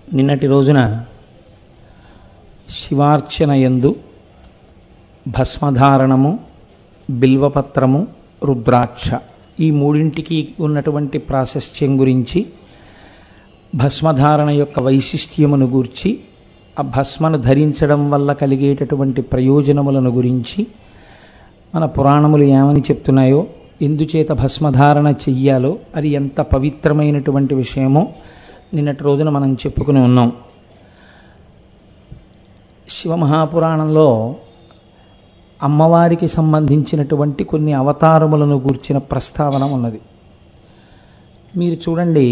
నిన్నటి రోజున శివార్చన యందు భస్మధారణము బిల్వపత్రము రుద్రాక్ష ఈ మూడింటికి ఉన్నటువంటి ప్రాశస్త్యం గురించి భస్మధారణ యొక్క వైశిష్ట్యమును గూర్చి ఆ భస్మను ధరించడం వల్ల కలిగేటటువంటి ప్రయోజనములను గురించి మన పురాణములు ఏమని చెప్తున్నాయో ఎందుచేత భస్మధారణ చెయ్యాలో అది ఎంత పవిత్రమైనటువంటి విషయమో నిన్నటి రోజున మనం చెప్పుకుని ఉన్నాం శివమహాపురాణంలో అమ్మవారికి సంబంధించినటువంటి కొన్ని అవతారములను గూర్చిన ప్రస్తావన ఉన్నది మీరు చూడండి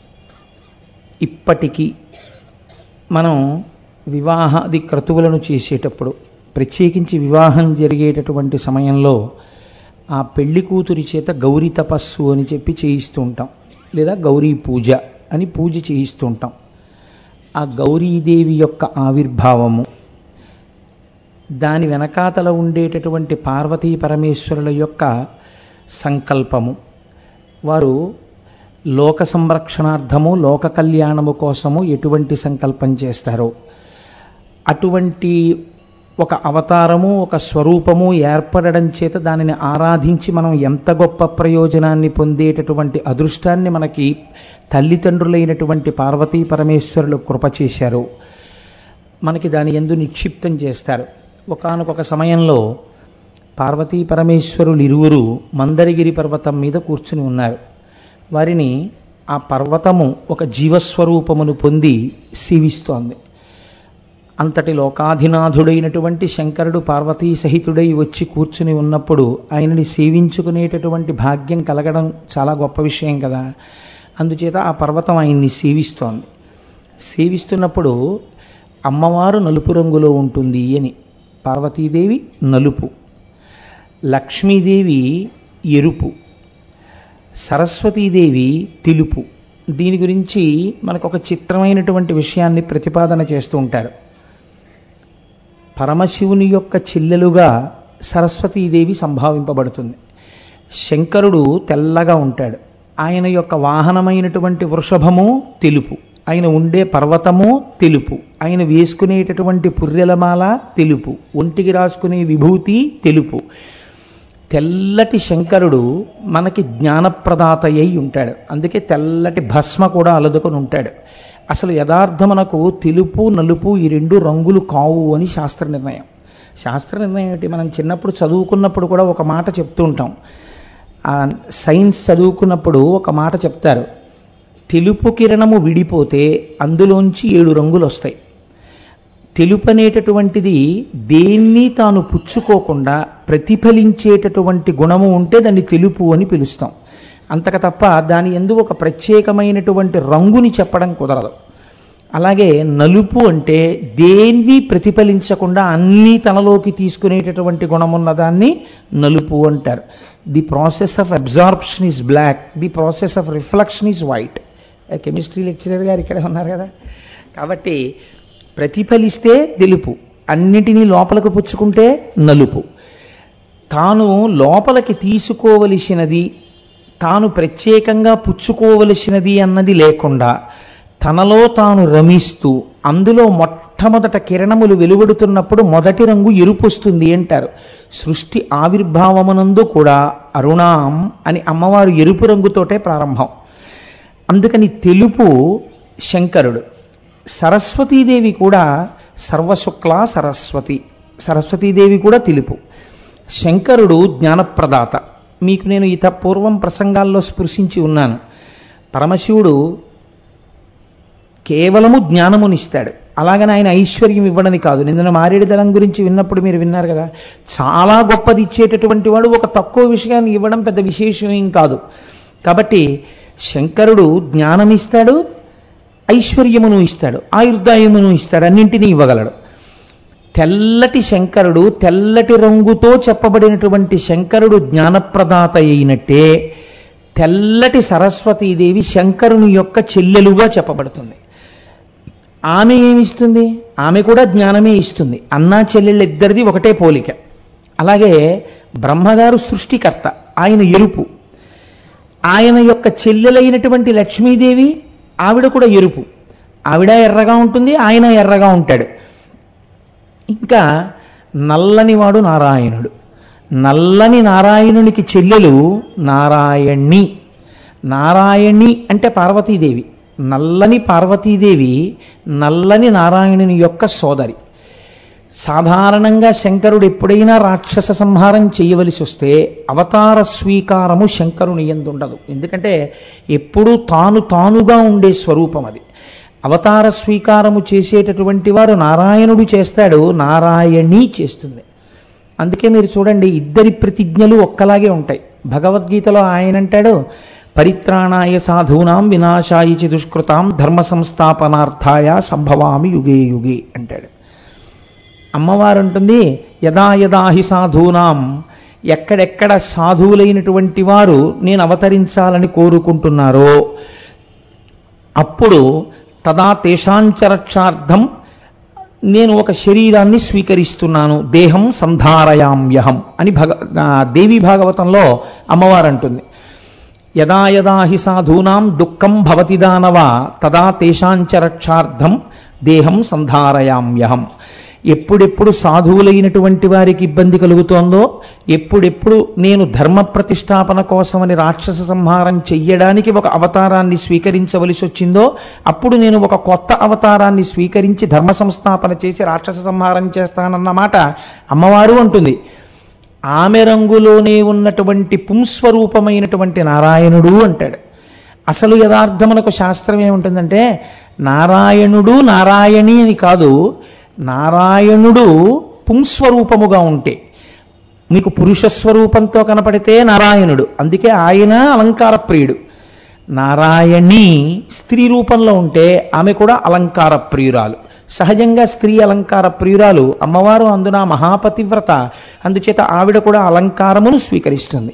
ఇప్పటికీ మనం వివాహాది క్రతువులను చేసేటప్పుడు ప్రత్యేకించి వివాహం జరిగేటటువంటి సమయంలో ఆ పెళ్లి కూతురి చేత గౌరీ తపస్సు అని చెప్పి చేయిస్తూ ఉంటాం లేదా గౌరీ పూజ అని పూజ చేయిస్తూ ఉంటాం ఆ గౌరీదేవి యొక్క ఆవిర్భావము దాని వెనకాతల ఉండేటటువంటి పార్వతీ పరమేశ్వరుల యొక్క సంకల్పము వారు లోక సంరక్షణార్థము లోక కళ్యాణము కోసము ఎటువంటి సంకల్పం చేస్తారో అటువంటి ఒక అవతారము ఒక స్వరూపము ఏర్పడడం చేత దానిని ఆరాధించి మనం ఎంత గొప్ప ప్రయోజనాన్ని పొందేటటువంటి అదృష్టాన్ని మనకి తల్లిదండ్రులైనటువంటి పార్వతీ పరమేశ్వరులు కృప చేశారు మనకి దాని ఎందు నిక్షిప్తం చేస్తారు ఒకానొక సమయంలో పార్వతీ పరమేశ్వరులు ఇరువురు మందరగిరి పర్వతం మీద కూర్చుని ఉన్నారు వారిని ఆ పర్వతము ఒక జీవస్వరూపమును పొంది సేవిస్తోంది అంతటి లోకాధినాథుడైనటువంటి శంకరుడు పార్వతీ సహితుడై వచ్చి కూర్చుని ఉన్నప్పుడు ఆయనని సేవించుకునేటటువంటి భాగ్యం కలగడం చాలా గొప్ప విషయం కదా అందుచేత ఆ పర్వతం ఆయన్ని సేవిస్తోంది సేవిస్తున్నప్పుడు అమ్మవారు నలుపు రంగులో ఉంటుంది అని పార్వతీదేవి నలుపు లక్ష్మీదేవి ఎరుపు సరస్వతీదేవి తెలుపు దీని గురించి మనకు ఒక చిత్రమైనటువంటి విషయాన్ని ప్రతిపాదన చేస్తూ ఉంటారు పరమశివుని యొక్క చెల్లెలుగా సరస్వతీదేవి సంభావింపబడుతుంది శంకరుడు తెల్లగా ఉంటాడు ఆయన యొక్క వాహనమైనటువంటి వృషభము తెలుపు ఆయన ఉండే పర్వతము తెలుపు ఆయన వేసుకునేటటువంటి పుర్రెలమాల తెలుపు ఒంటికి రాసుకునే విభూతి తెలుపు తెల్లటి శంకరుడు మనకి జ్ఞానప్రదాత అయి ఉంటాడు అందుకే తెల్లటి భస్మ కూడా అలదుకొని ఉంటాడు అసలు యథార్థమునకు తెలుపు నలుపు ఈ రెండు రంగులు కావు అని శాస్త్ర నిర్ణయం శాస్త్ర నిర్ణయం ఏంటి మనం చిన్నప్పుడు చదువుకున్నప్పుడు కూడా ఒక మాట చెప్తూ ఉంటాం సైన్స్ చదువుకున్నప్పుడు ఒక మాట చెప్తారు తెలుపు కిరణము విడిపోతే అందులోంచి ఏడు రంగులు వస్తాయి తెలుపు అనేటటువంటిది దేన్ని తాను పుచ్చుకోకుండా ప్రతిఫలించేటటువంటి గుణము ఉంటే దాన్ని తెలుపు అని పిలుస్తాం అంతక తప్ప దాని ఎందు ఒక ప్రత్యేకమైనటువంటి రంగుని చెప్పడం కుదరదు అలాగే నలుపు అంటే దేన్ని ప్రతిఫలించకుండా అన్నీ తనలోకి తీసుకునేటటువంటి గుణమున్న దాన్ని నలుపు అంటారు the process of absorption is black the process of reflection is white chemistry lecturer garu ఇక్కడే ఉన్నారు కదా కాబట్టి ప్రతిఫలిస్తే తెలుపు అన్నిటినీ లోపలకు పుచ్చుకుంటే నలుపు తాను లోపలికి తీసుకోవలసినది తాను ప్రత్యేకంగా పుచ్చుకోవలసినది అన్నది లేకుండా తనలో తాను రమిస్తూ అందులో మొట్టమొదట కిరణములు వెలువడుతున్నప్పుడు మొదటి రంగు ఎరుపు వస్తుంది అంటారు సృష్టి ఆవిర్భావమునందు కూడా అరుణాం అని అమ్మవారు ఎరుపు రంగుతోటే ప్రారంభం అందుకని తెలుపు శంకరుడు సరస్వతీదేవి కూడా సర్వశుక్ల సరస్వతి సరస్వతీదేవి కూడా తెలుపు శంకరుడు జ్ఞానప్రదాత మీకు నేను ఇత పూర్వం ప్రసంగాల్లో స్పృశించి ఉన్నాను పరమశివుడు కేవలము జ్ఞానమునిస్తాడు అలాగని ఆయన ఐశ్వర్యం ఇవ్వడని కాదు నిన్న మారేడు దళం గురించి విన్నప్పుడు మీరు విన్నారు కదా చాలా గొప్పది ఇచ్చేటటువంటి వాడు ఒక తక్కువ విషయాన్ని ఇవ్వడం పెద్ద విశేషం ఏం కాదు కాబట్టి శంకరుడు జ్ఞానమిస్తాడు ఐశ్వర్యమును ఇస్తాడు ఆయుర్దాయమును ఇస్తాడు అన్నింటినీ ఇవ్వగలడు తెల్లటి శంకరుడు తెల్లటి రంగుతో చెప్పబడినటువంటి శంకరుడు జ్ఞానప్రదాత అయినట్టే తెల్లటి సరస్వతీదేవి శంకరుని యొక్క చెల్లెలుగా చెప్పబడుతుంది ఆమె ఏమిస్తుంది ఆమె కూడా జ్ఞానమే ఇస్తుంది అన్నా చెల్లెళ్ళిద్దరిది ఒకటే పోలిక అలాగే బ్రహ్మగారు సృష్టికర్త ఆయన ఎరుపు ఆయన యొక్క చెల్లెలైనటువంటి లక్ష్మీదేవి ఆవిడ కూడా ఎరుపు ఆవిడ ఎర్రగా ఉంటుంది ఆయన ఎర్రగా ఉంటాడు ఇంకా నల్లనివాడు నారాయణుడు నల్లని నారాయణునికి చెల్లెలు నారాయణి నారాయణి అంటే పార్వతీదేవి నల్లని పార్వతీదేవి నల్లని నారాయణుని యొక్క సోదరి సాధారణంగా శంకరుడు ఎప్పుడైనా రాక్షస సంహారం చేయవలసి వస్తే అవతార స్వీకారము శంకరుని ఎందుండదు ఎందుకంటే ఎప్పుడూ తాను తానుగా ఉండే స్వరూపం అది అవతార స్వీకారము చేసేటటువంటి వారు నారాయణుడు చేస్తాడు నారాయణి చేస్తుంది అందుకే మీరు చూడండి ఇద్దరి ప్రతిజ్ఞలు ఒక్కలాగే ఉంటాయి భగవద్గీతలో ఆయన అంటాడు పరిత్రాణాయ సాధూనాం వినాశాయ చ దుష్కృతాం ధర్మ సంస్థాపనార్థాయ సంభవామి యుగే యుగే అంటాడు అమ్మవారు ఉంటుంది యదా యదా హి సాధూనాం ఎక్కడెక్కడ సాధువులైనటువంటి వారు నేను అవతరించాలని కోరుకుంటున్నారో అప్పుడు తదా తేషాంచరక్షార్థం నేను ఒక శరీరాన్ని స్వీకరిస్తున్నాను దేహం సంధారయామ్యహం అని భగ ఆ, దేవి భాగవతంలో అమ్మవారు అంటుంది యదా యదా హి సాధూనాం దుఃఖం భవతి దానవ తదా తేషాంచరక్షార్థం దేహం సంధారయామ్యహం ఎప్పుడెప్పుడు సాధువులైనటువంటి వారికి ఇబ్బంది కలుగుతోందో ఎప్పుడెప్పుడు నేను ధర్మ ప్రతిష్టాపన కోసమని రాక్షస సంహారం చెయ్యడానికి ఒక అవతారాన్ని స్వీకరించవలసి వచ్చిందో అప్పుడు నేను ఒక కొత్త అవతారాన్ని స్వీకరించి ధర్మ సంస్థాపన చేసి రాక్షస సంహారం చేస్తానన్నమాట అమ్మవారు అంటుంది ఆమె రంగులోనే ఉన్నటువంటి పుంస్వరూపమైనటువంటి నారాయణుడు అంటాడు అసలు యథార్థమునకు శాస్త్రం ఏముంటుందంటే నారాయణుడు నారాయణి అని కాదు నారాయణుడు పుంస్వరూపముగా ఉంటే మీకు పురుష స్వరూపంతో కనపడితే నారాయణుడు అందుకే ఆయన అలంకార ప్రియుడు నారాయణి స్త్రీ రూపంలో ఉంటే ఆమె కూడా అలంకార ప్రియురాలు సహజంగా స్త్రీ అలంకార ప్రియురాలు అమ్మవారు అందున మహాపతివ్రత అందుచేత ఆవిడ కూడా అలంకారమును స్వీకరిస్తుంది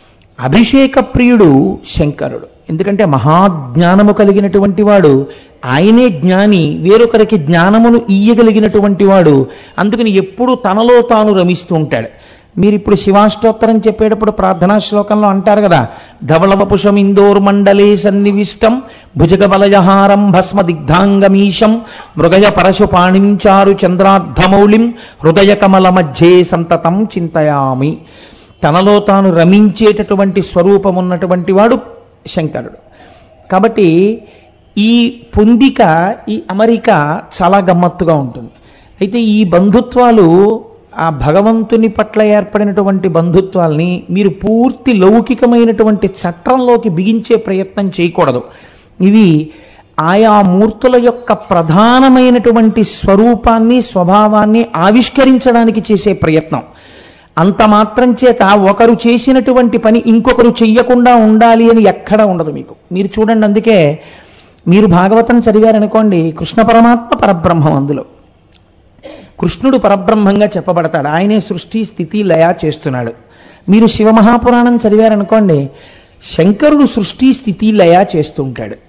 అభిషేక ప్రియుడు శంకరుడు ఎందుకంటే మహాజ్ఞానము కలిగినటువంటి వాడు ఆయనే జ్ఞాని వేరొకరికి జ్ఞానమును ఇయ్యగలిగినటువంటి వాడు అందుకని ఎప్పుడు తనలో తాను రమిస్తూ ఉంటాడు మీరు ఇప్పుడు శివాష్టోత్తరం చెప్పేటప్పుడు ప్రార్థనా శ్లోకంలో అంటారు కదా ధవళవపుషం ఇందోర్ మండలే సన్నివిష్టం భుజగ బలయహారం భస్మ దిగ్ధాంగమీశం మృగయ పరశుపాణించారు చంద్రార్ధమౌళిం హృదయ కమల మధ్యే సంతతం చింతయామి తనలో తాను రమించేటటువంటి స్వరూపం ఉన్నటువంటి వాడు శంకరుడు కాబట్టి ఈ పొందిక ఈ అమరిక చాలా గమ్మత్తుగా ఉంటుంది అయితే ఈ బంధుత్వాలు ఆ భగవంతుని పట్ల ఏర్పడినటువంటి బంధుత్వాల్ని మీరు పూర్తి లౌకికమైనటువంటి చట్రంలోకి బిగించే ప్రయత్నం చేయకూడదు ఇవి ఆయా మూర్తుల యొక్క ప్రధానమైనటువంటి స్వరూపాన్ని స్వభావాన్ని ఆవిష్కరించడానికి చేసే ప్రయత్నం అంత మాత్రం చేత ఒకరు చేసినటువంటి పని ఇంకొకరు చెయ్యకుండా ఉండాలి అని ఎక్కడా ఉండదు మీకు మీరు చూడండి అందుకే మీరు భాగవతం చదివారనుకోండి కృష్ణ పరమాత్మ పరబ్రహ్మం అందులో కృష్ణుడు పరబ్రహ్మంగా చెప్పబడతాడు ఆయనే సృష్టి స్థితి లయ చేస్తున్నాడు మీరు శివమహాపురాణం చదివారనుకోండి శంకరుడు సృష్టి స్థితి లయ చేస్తుంటాడు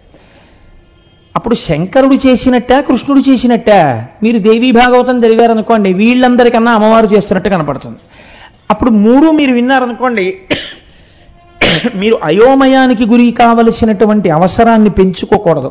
అప్పుడు శంకరుడు చేసినట్ట కృష్ణుడు చేసినట్ట మీరు దేవీ భాగవతం చదివారనుకోండి వీళ్ళందరికన్నా అమ్మవారు చేస్తున్నట్టు కనపడుతుంది అప్పుడు మూడు మీరు విన్నారనుకోండి మీరు అయోమయానికి గురి కావలసినటువంటి అవసరాన్ని పెంచుకోకూడదు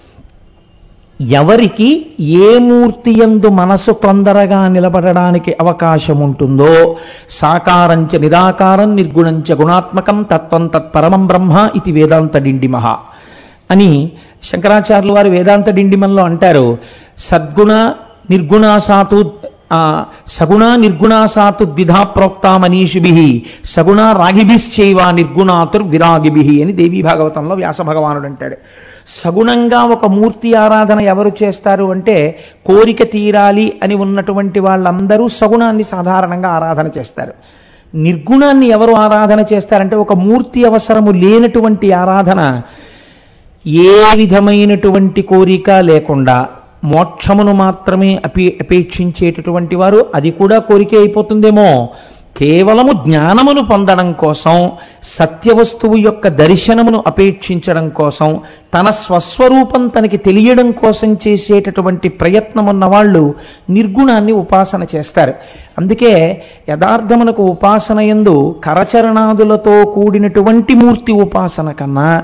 ఎవరికి ఏ మూర్తి యందు మనసు తొందరగా నిలబడడానికి అవకాశం ఉంటుందో సాకారంచ నిరాకారం నిర్గుణంచ గుణాత్మకం తత్వం తత్పరమం బ్రహ్మ ఇది వేదాంత డిండిమహ అని శంకరాచార్యులు వారు వేదాంత డిండిమంలో అంటారు సద్గుణ నిర్గుణాసాతు ఆ, సగుణ నిర్గుణాసాతు ద్విధా ప్రోక్త మనీషిభి సగుణ రాగిభిశ్చైవ నిర్గుణాతుర్ విరాగిభి అని దేవీ భాగవతంలో వ్యాస భగవానుడు అంటాడు సగుణంగా ఒక మూర్తి ఆరాధన ఎవరు చేస్తారు అంటే కోరిక తీరాలి అని ఉన్నటువంటి వాళ్ళందరూ సగుణాన్ని సాధారణంగా ఆరాధన చేస్తారు నిర్గుణాన్ని ఎవరు ఆరాధన చేస్తారంటే ఒక మూర్తి అవసరము లేనటువంటి ఆరాధన ఏ విధమైనటువంటి కోరిక లేకుండా మోక్షమును మాత్రమే అపే అపేక్షించేటటువంటి వారు అది కూడా కోరిక అయిపోతుందేమో కేవలము జ్ఞానమును పొందడం కోసం సత్యవస్తువు యొక్క దర్శనమును అపేక్షించడం కోసం తన స్వస్వరూపం తనకి తెలియడం కోసం చేసేటటువంటి ప్రయత్నం ఉన్న వాళ్ళు నిర్గుణాన్ని ఉపాసన చేస్తారు అందుకే యథార్థమునకు ఉపాసన ఎందు కరచరణాదులతో కూడినటువంటి మూర్తి ఉపాసన కన్నా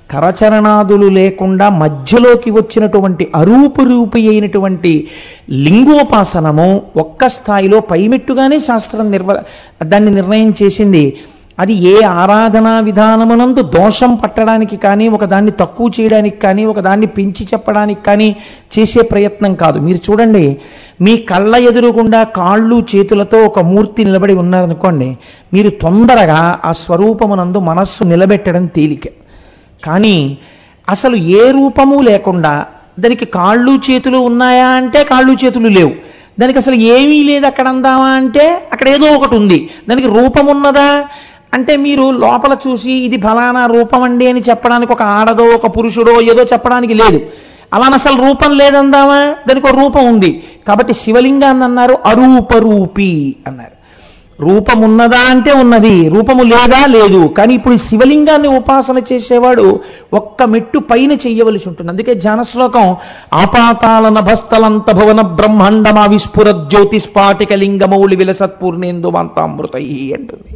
కరచరణాదులు లేకుండా మధ్యలోకి వచ్చినటువంటి అరూపు రూపి అయినటువంటి లింగోపాసనము ఒక్క స్థాయిలో పైమెట్టుగానే శాస్త్రం నిర్వ దాన్ని నిర్ణయం చేసింది అది ఏ ఆరాధనా విధానమునందు దోషం పట్టడానికి కానీ ఒకదాన్ని తక్కువ చేయడానికి కానీ ఒకదాన్ని పెంచి చెప్పడానికి కానీ చేసే ప్రయత్నం కాదు మీరు చూడండి మీ కళ్ళ ఎదురుగుండా కాళ్ళు చేతులతో ఒక మూర్తి నిలబడి ఉన్నారనుకోండి మీరు తొందరగా ఆ స్వరూపమునందు మనస్సు నిలబెట్టడం తేలిక కానీ అసలు ఏ రూపము లేకుండా దానికి కాళ్ళు చేతులు ఉన్నాయా అంటే కాళ్ళు చేతులు లేవు దానికి అసలు ఏమీ లేదు అక్కడ అందామా అంటే అక్కడ ఏదో ఒకటి ఉంది దానికి రూపం ఉన్నదా అంటే మీరు లోపల చూసి ఇది ఫలానా రూపం అండి అని చెప్పడానికి ఒక ఆడదో ఒక పురుషుడో ఏదో చెప్పడానికి లేదు అలా అసలు రూపం లేదందామా దానికి ఒక రూపం ఉంది కాబట్టి శివలింగాన్ని అన్నారు అరూపరూపి అన్నారు రూపం ఉన్నదా అంటే ఉన్నది రూపము లేదా లేదు కానీ ఇప్పుడు ఈ శివలింగాన్ని ఉపాసన చేసేవాడు ఒక్క మెట్టు పైన చెయ్యవలసి ఉంటుంది అందుకే ధ్యాన శ్లోకం ఆపాతాల నభస్థలంత భువన బ్రహ్మాండమా విస్ఫుర జ్యోతిస్పాటిక లింగమౌళి విలసత్పూర్ణేందు మాంతామృతై అంటుంది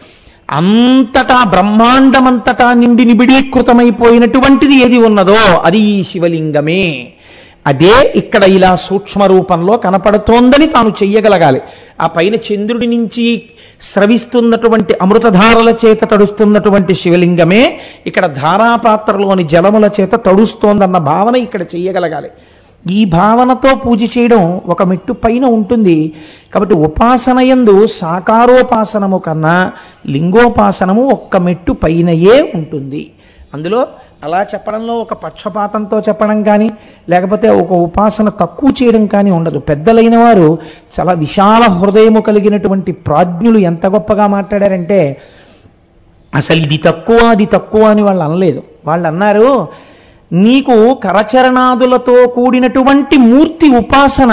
అంతటా బ్రహ్మాండమంతటా నిండి నిబిడీకృతమైపోయినటువంటిది ఏది ఉన్నదో అది ఈ శివలింగమే అదే ఇక్కడ ఇలా సూక్ష్మ రూపంలో కనపడుతోందని తాను చెయ్యగలగాలి ఆ పైన చంద్రుడి నుంచి స్రవిస్తున్నటువంటి అమృతధారల చేత తడుస్తున్నటువంటి శివలింగమే ఇక్కడ ధారాపాత్రలోని జలముల చేత తడుస్తోందన్న భావన ఇక్కడ చెయ్యగలగాలి ఈ భావనతో పూజ చేయడం ఒక మెట్టు పైన ఉంటుంది కాబట్టి ఉపాసన యందు సాకారోపాసనము కన్నా లింగోపాసనము ఒక్క మెట్టు పైనయే ఉంటుంది అందులో అలా చెప్పడంలో ఒక పక్షపాతంతో చెప్పడం కానీ లేకపోతే ఒక ఉపాసన తక్కువ చేయడం కానీ ఉండదు పెద్దలైన వారు చాలా విశాల హృదయము కలిగినటువంటి ప్రాజ్ఞులు ఎంత గొప్పగా మాట్లాడారంటే అసలు ఇది తక్కువ అది తక్కువ అని వాళ్ళు అనలేదు వాళ్ళు అన్నారు నీకు కరచరణాదులతో కూడినటువంటి మూర్తి ఉపాసన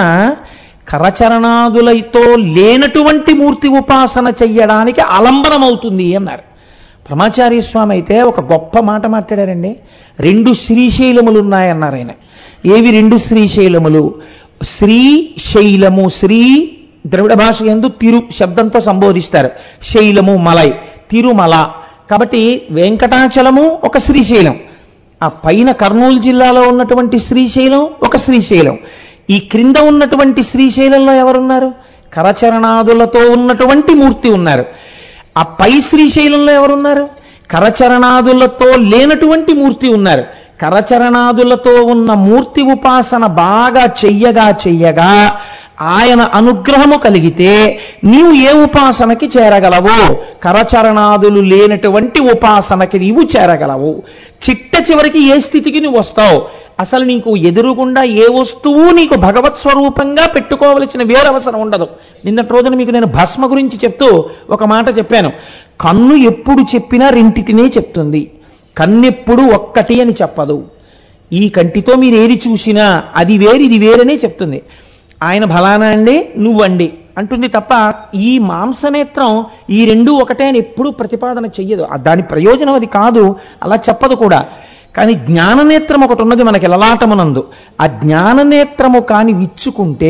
కరచరణాదులతో లేనటువంటి మూర్తి ఉపాసన చెయ్యడానికి ఆలంబనమవుతుంది అన్నారు ప్రమాచార్య స్వామి అయితే ఒక గొప్ప మాట మాట్లాడారండి రెండు శ్రీశైలములు ఉన్నాయన్నారు ఆయన ఏవి రెండు శ్రీశైలములు శ్రీశైలము శ్రీ ద్రవిడ భాష ఎందు తిరు శబ్దంతో సంబోధిస్తారు శైలము మలై తిరుమల కాబట్టి వెంకటాచలము ఒక శ్రీశైలం ఆ పైన కర్నూలు జిల్లాలో ఉన్నటువంటి శ్రీశైలం ఒక శ్రీశైలం ఈ క్రింద ఉన్నటువంటి శ్రీశైలంలో ఎవరున్నారు కరచరణాదులతో ఉన్నటువంటి మూర్తి ఉన్నారు ఆ పై శ్రీశైలంలో ఎవరున్నారు కరచరణాదులతో లేనటువంటి మూర్తి ఉన్నారు కరచరణాదులతో ఉన్న మూర్తి ఉపాసన బాగా చెయ్యగా చెయ్యగా ఆయన అనుగ్రహము కలిగితే నీవు ఏ ఉపాసనకి చేరగలవు కరచరణాదులు లేనటువంటి ఉపాసనకి నీవు చేరగలవు చిట్ట చివరికి ఏ స్థితికి నువ్వు వస్తావు అసలు నీకు ఎదురుగుండా ఏ వస్తువు నీకు భగవత్ స్వరూపంగా పెట్టుకోవలసిన వేరవసరం ఉండదు నిన్నటి రోజున మీకు నేను భస్మ గురించి చెప్తూ ఒక మాట చెప్పాను కన్ను ఎప్పుడు చెప్పినా రెంటిటినే చెప్తుంది కన్నెప్పుడు ఒక్కటి అని చెప్పదు ఈ కంటితో మీరు ఏది చూసినా అది వేరు ఇది వేరనే చెప్తుంది ఆయన ఫలానా అండి నువ్వండి అంటుంది తప్ప ఈ మాంసనేత్రం ఈ రెండు ఒకటే అని ఎప్పుడూ ప్రతిపాదన చెయ్యదు ఆ దాని ప్రయోజనం అది కాదు అలా చెప్పదు కూడా కానీ జ్ఞాననేత్రం ఒకటి ఉన్నది మనకి లలాటమునందు ఆ జ్ఞాననేత్రము కాని విచ్చుకుంటే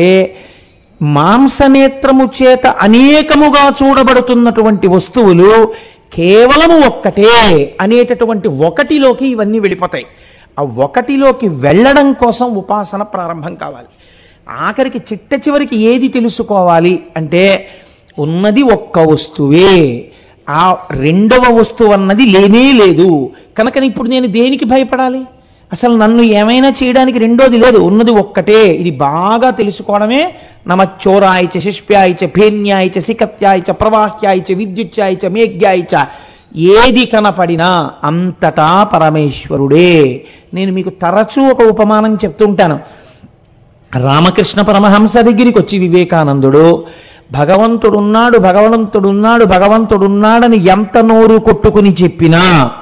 మాంసనేత్రము చేత అనేకముగా చూడబడుతున్నటువంటి వస్తువులు కేవలము ఒక్కటే అనేటటువంటి ఒకటిలోకి ఇవన్నీ వెళ్ళిపోతాయి ఆ ఒకటిలోకి వెళ్ళడం కోసం ఉపాసన ప్రారంభం కావాలి ఆఖరికి చిట్ట చివరికి ఏది తెలుసుకోవాలి అంటే ఉన్నది ఒక్క వస్తువే ఆ రెండవ వస్తువు అన్నది లేనే లేదు కనుక ఇప్పుడు నేను దేనికి భయపడాలి అసలు నన్ను ఏమైనా చేయడానికి రెండోది లేదు ఉన్నది ఒక్కటే ఇది బాగా తెలుసుకోవడమే నమచ్చోరాయచ శిష్ప్యాయచ భేన్యాయచ సికత్యాయచ ప్రవాహ్యాయచ విద్యుత్యాయచ మేఘ్యాయచ ఏది కనపడినా అంతటా పరమేశ్వరుడే నేను మీకు తరచూ ఒక ఉపమానం చెప్తుంటాను రామకృష్ణ పరమహంస దగ్గరికి వచ్చి వివేకానందుడు భగవంతుడున్నాడు భగవంతుడున్నాడు భగవంతుడున్నాడని ఎంత నోరు కొట్టుకుని చెప్పినా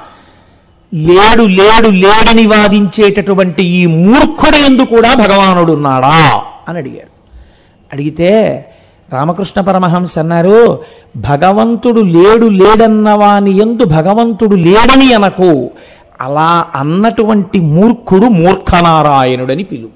లేడు లేడు లేడని వాదించేటటువంటి ఈ మూర్ఖుడేందు కూడా భగవానుడున్నాడా అని అడిగారు అడిగితే రామకృష్ణ పరమహంస అన్నారు భగవంతుడు లేడు లేడన్న వాని ఎందు భగవంతుడు లేడని అనకు అలా అన్నటువంటి మూర్ఖుడు మూర్ఖనారాయణుడని పిలువు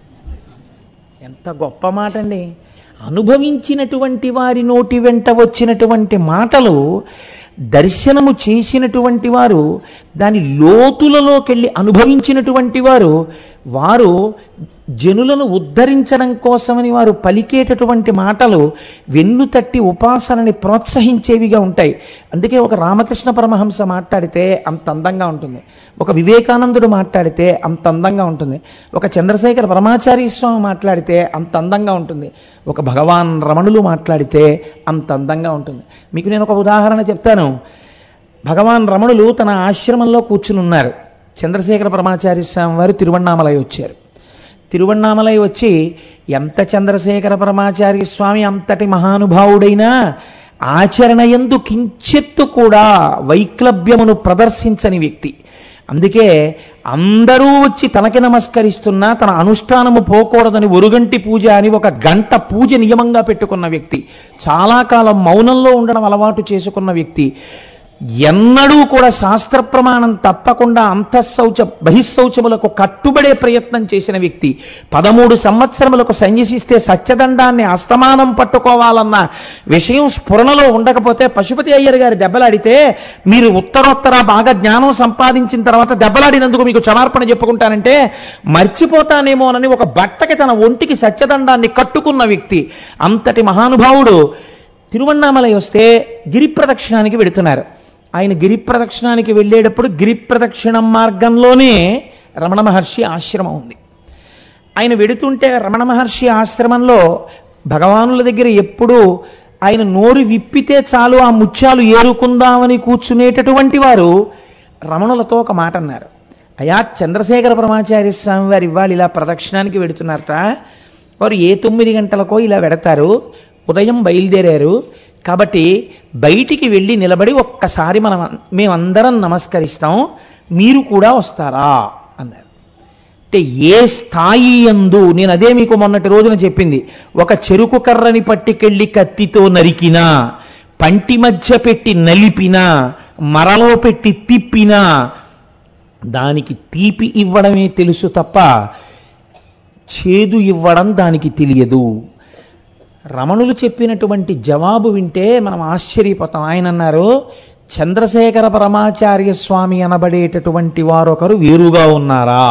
ఎంత గొప్ప మాట అండి అనుభవించినటువంటి వారి నోటి వెంట వచ్చినటువంటి మాటలు దర్శనము చేసినటువంటి వారు దాని లోతులలోకి వెళ్ళి అనుభవించినటువంటి వారు వారు జనులను ఉద్ధరించడం కోసమని వారు పలికేటటువంటి మాటలు వెన్ను తట్టి ఉపాసనని ప్రోత్సహించేవిగా ఉంటాయి అందుకే ఒక రామకృష్ణ పరమహంస మాట్లాడితే అంత అందంగా ఉంటుంది ఒక వివేకానందుడు మాట్లాడితే అంత అందంగా ఉంటుంది ఒక చంద్రశేఖర పరమాచార్య స్వామి మాట్లాడితే అంత అందంగా ఉంటుంది ఒక భగవాన్ రమణులు మాట్లాడితే అంత అందంగా ఉంటుంది మీకు నేను ఒక ఉదాహరణ చెప్తాను భగవాన్ రమణులు తన ఆశ్రమంలో కూర్చుని ఉన్నారు చంద్రశేఖర పరమాచార్య స్వామి వారు తిరువണ്ണామలై వచ్చారు తిరువണ്ണామలై వచ్చి ఎంత చంద్రశేఖర పరమాచార్య స్వామి అంతటి మహానుభావుడైనా ఆచరణ ఎందు కించెత్తు కూడా వైక్లభ్యమును ప్రదర్శించని వ్యక్తి అందుకే అందరూ వచ్చి తనకి నమస్కరిస్తున్నా తన అనుష్ఠానము పోకూడదని ఒరుగంటి పూజ అని ఒక గంట పూజ నియమంగా పెట్టుకున్న వ్యక్తి చాలా కాలం మౌనంలో ఉండడం అలవాటు చేసుకున్న వ్యక్తి ఎన్నడూ కూడా శాస్త్ర ప్రమాణం తప్పకుండా అంతఃశౌచ బహిశౌచములకు కట్టుబడే ప్రయత్నం చేసిన వ్యక్తి పదమూడు సంవత్సరములకు సన్యసిస్తే సత్యదండాన్ని అస్తమానం పట్టుకోవాలన్న విషయం స్ఫురణలో ఉండకపోతే పశుపతి అయ్యర్ గారి దెబ్బలాడితే మీరు ఉత్తరోత్తర బాగా జ్ఞానం సంపాదించిన తర్వాత దెబ్బలాడినందుకు మీకు క్షమార్పణ చెప్పుకుంటానంటే మర్చిపోతానేమోనని ఒక బట్టకి తన ఒంటికి సత్యదండాన్ని కట్టుకున్న వ్యక్తి అంతటి మహానుభావుడు తిరువണ്ണామలై వస్తే గిరి ప్రదక్షిణానికి వెడుతున్నారు ఆయన గిరి ప్రదక్షిణానికి వెళ్ళేటప్పుడు గిరి ప్రదక్షిణం మార్గంలోనే రమణ మహర్షి ఆశ్రమం ఉంది ఆయన వెడుతుంటే రమణ మహర్షి ఆశ్రమంలో భగవానుల దగ్గర ఎప్పుడూ ఆయన నోరు విప్పితే చాలు ఆ ముత్యాలు ఏరుకుందామని కూర్చునేటటువంటి వారు రమణులతో ఒక మాట అన్నారు అయా చంద్రశేఖర పరమాచార్య స్వామి వారు ఇవాళ ఇలా ప్రదక్షిణానికి వెడుతున్నారట వారు ఏ తొమ్మిది గంటలకో ఇలా వెడతారు ఉదయం బయలుదేరారు కాబట్టి బయటికి వెళ్ళి నిలబడి ఒక్కసారి మనం మేమందరం నమస్కరిస్తాం మీరు కూడా వస్తారా అన్నారు అంటే ఏ స్థాయి ఎందు నేను అదే మీకు మొన్నటి రోజున చెప్పింది ఒక చెరుకు కర్రని పట్టుకెళ్ళి కత్తితో నరికినా పంటి మధ్య పెట్టి నలిపినా మరలో పెట్టి తిప్పినా దానికి తీపి ఇవ్వడమే తెలుసు తప్ప చేదు ఇవ్వడం దానికి తెలియదు రమణులు చెప్పినటువంటి జవాబు వింటే మనం ఆశ్చర్యపోతాం ఆయన అన్నారు చంద్రశేఖర పరమాచార్య స్వామి అనబడేటటువంటి వారొకరు వేరుగా ఉన్నారా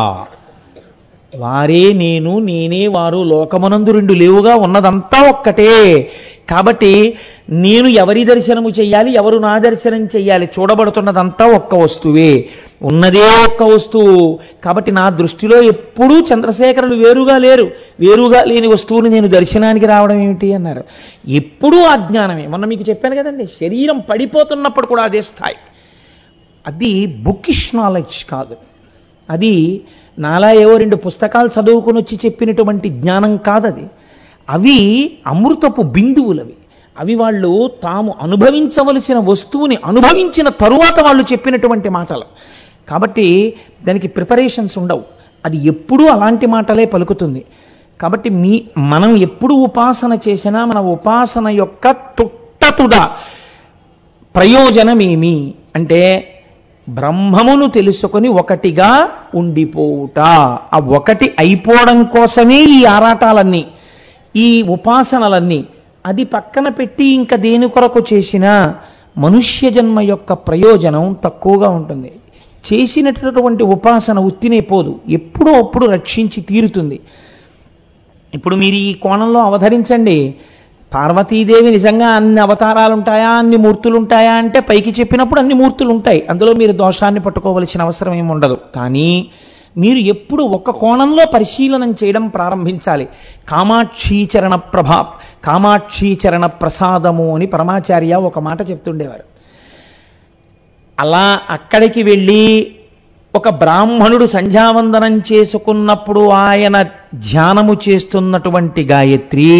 వారే నేను నేనే వారు లోకమునందు రెండు లేవుగా ఉన్నదంతా ఒక్కటే కాబట్టి నేను ఎవరి దర్శనము చెయ్యాలి ఎవరు నా దర్శనం చెయ్యాలి చూడబడుతున్నదంతా ఒక్క వస్తువే ఉన్నదే ఒక్క వస్తువు కాబట్టి నా దృష్టిలో ఎప్పుడూ చంద్రశేఖరులు వేరుగా లేరు వేరుగా లేని వస్తువుని నేను దర్శనానికి రావడం ఏమిటి అన్నారు ఎప్పుడూ అజ్ఞానమే మొన్న మీకు చెప్పాను కదండి శరీరం పడిపోతున్నప్పుడు కూడా అదే స్థాయి అది బుకిష్ నాలెడ్జ్ కాదు అది నాలా ఏవో రెండు పుస్తకాలు చదువుకుని వచ్చి చెప్పినటువంటి జ్ఞానం కాదది అవి అమృతపు బిందువులవి అవి వాళ్ళు తాము అనుభవించవలసిన వస్తువుని అనుభవించిన తరువాత వాళ్ళు చెప్పినటువంటి మాటలు కాబట్టి దానికి ప్రిపరేషన్స్ ఉండవు అది ఎప్పుడూ అలాంటి మాటలే పలుకుతుంది కాబట్టి మీ మనం ఎప్పుడు ఉపాసన చేసినా మన ఉపాసన యొక్క తుట్టతుడ ప్రయోజనమేమి అంటే బ్రహ్మమును తెలుసుకొని ఒకటిగా ఉండిపోవుట ఆ ఒకటి అయిపోవడం కోసమే ఈ ఆరాటాలన్నీ ఈ ఉపాసనలన్నీ అది పక్కన పెట్టి ఇంకా దేని కొరకు చేసినా మనుష్య జన్మ యొక్క ప్రయోజనం తక్కువగా ఉంటుంది చేసినటువంటి ఉపాసన ఉత్తినే పోదు ఎప్పుడో అప్పుడు రక్షించి తీరుతుంది ఇప్పుడు మీరు ఈ కోణంలో అవతరించండి పార్వతీదేవి నిజంగా అన్ని అవతారాలు ఉంటాయా అన్ని మూర్తులు ఉంటాయా అంటే పైకి చెప్పినప్పుడు అన్ని మూర్తులు ఉంటాయి అందులో మీరు దోషాన్ని పట్టుకోవలసిన అవసరం ఏమి ఉండదు కానీ మీరు ఎప్పుడు ఒక కోణంలో పరిశీలనం చేయడం ప్రారంభించాలి కామాక్షీచరణ ప్రభా కామాక్షీచరణ ప్రసాదము అని పరమాచార్య ఒక మాట చెప్తుండేవారు అలా అక్కడికి వెళ్ళి ఒక బ్రాహ్మణుడు సంధ్యావందనం చేసుకున్నప్పుడు ఆయన ధ్యానము చేస్తున్నటువంటి గాయత్రి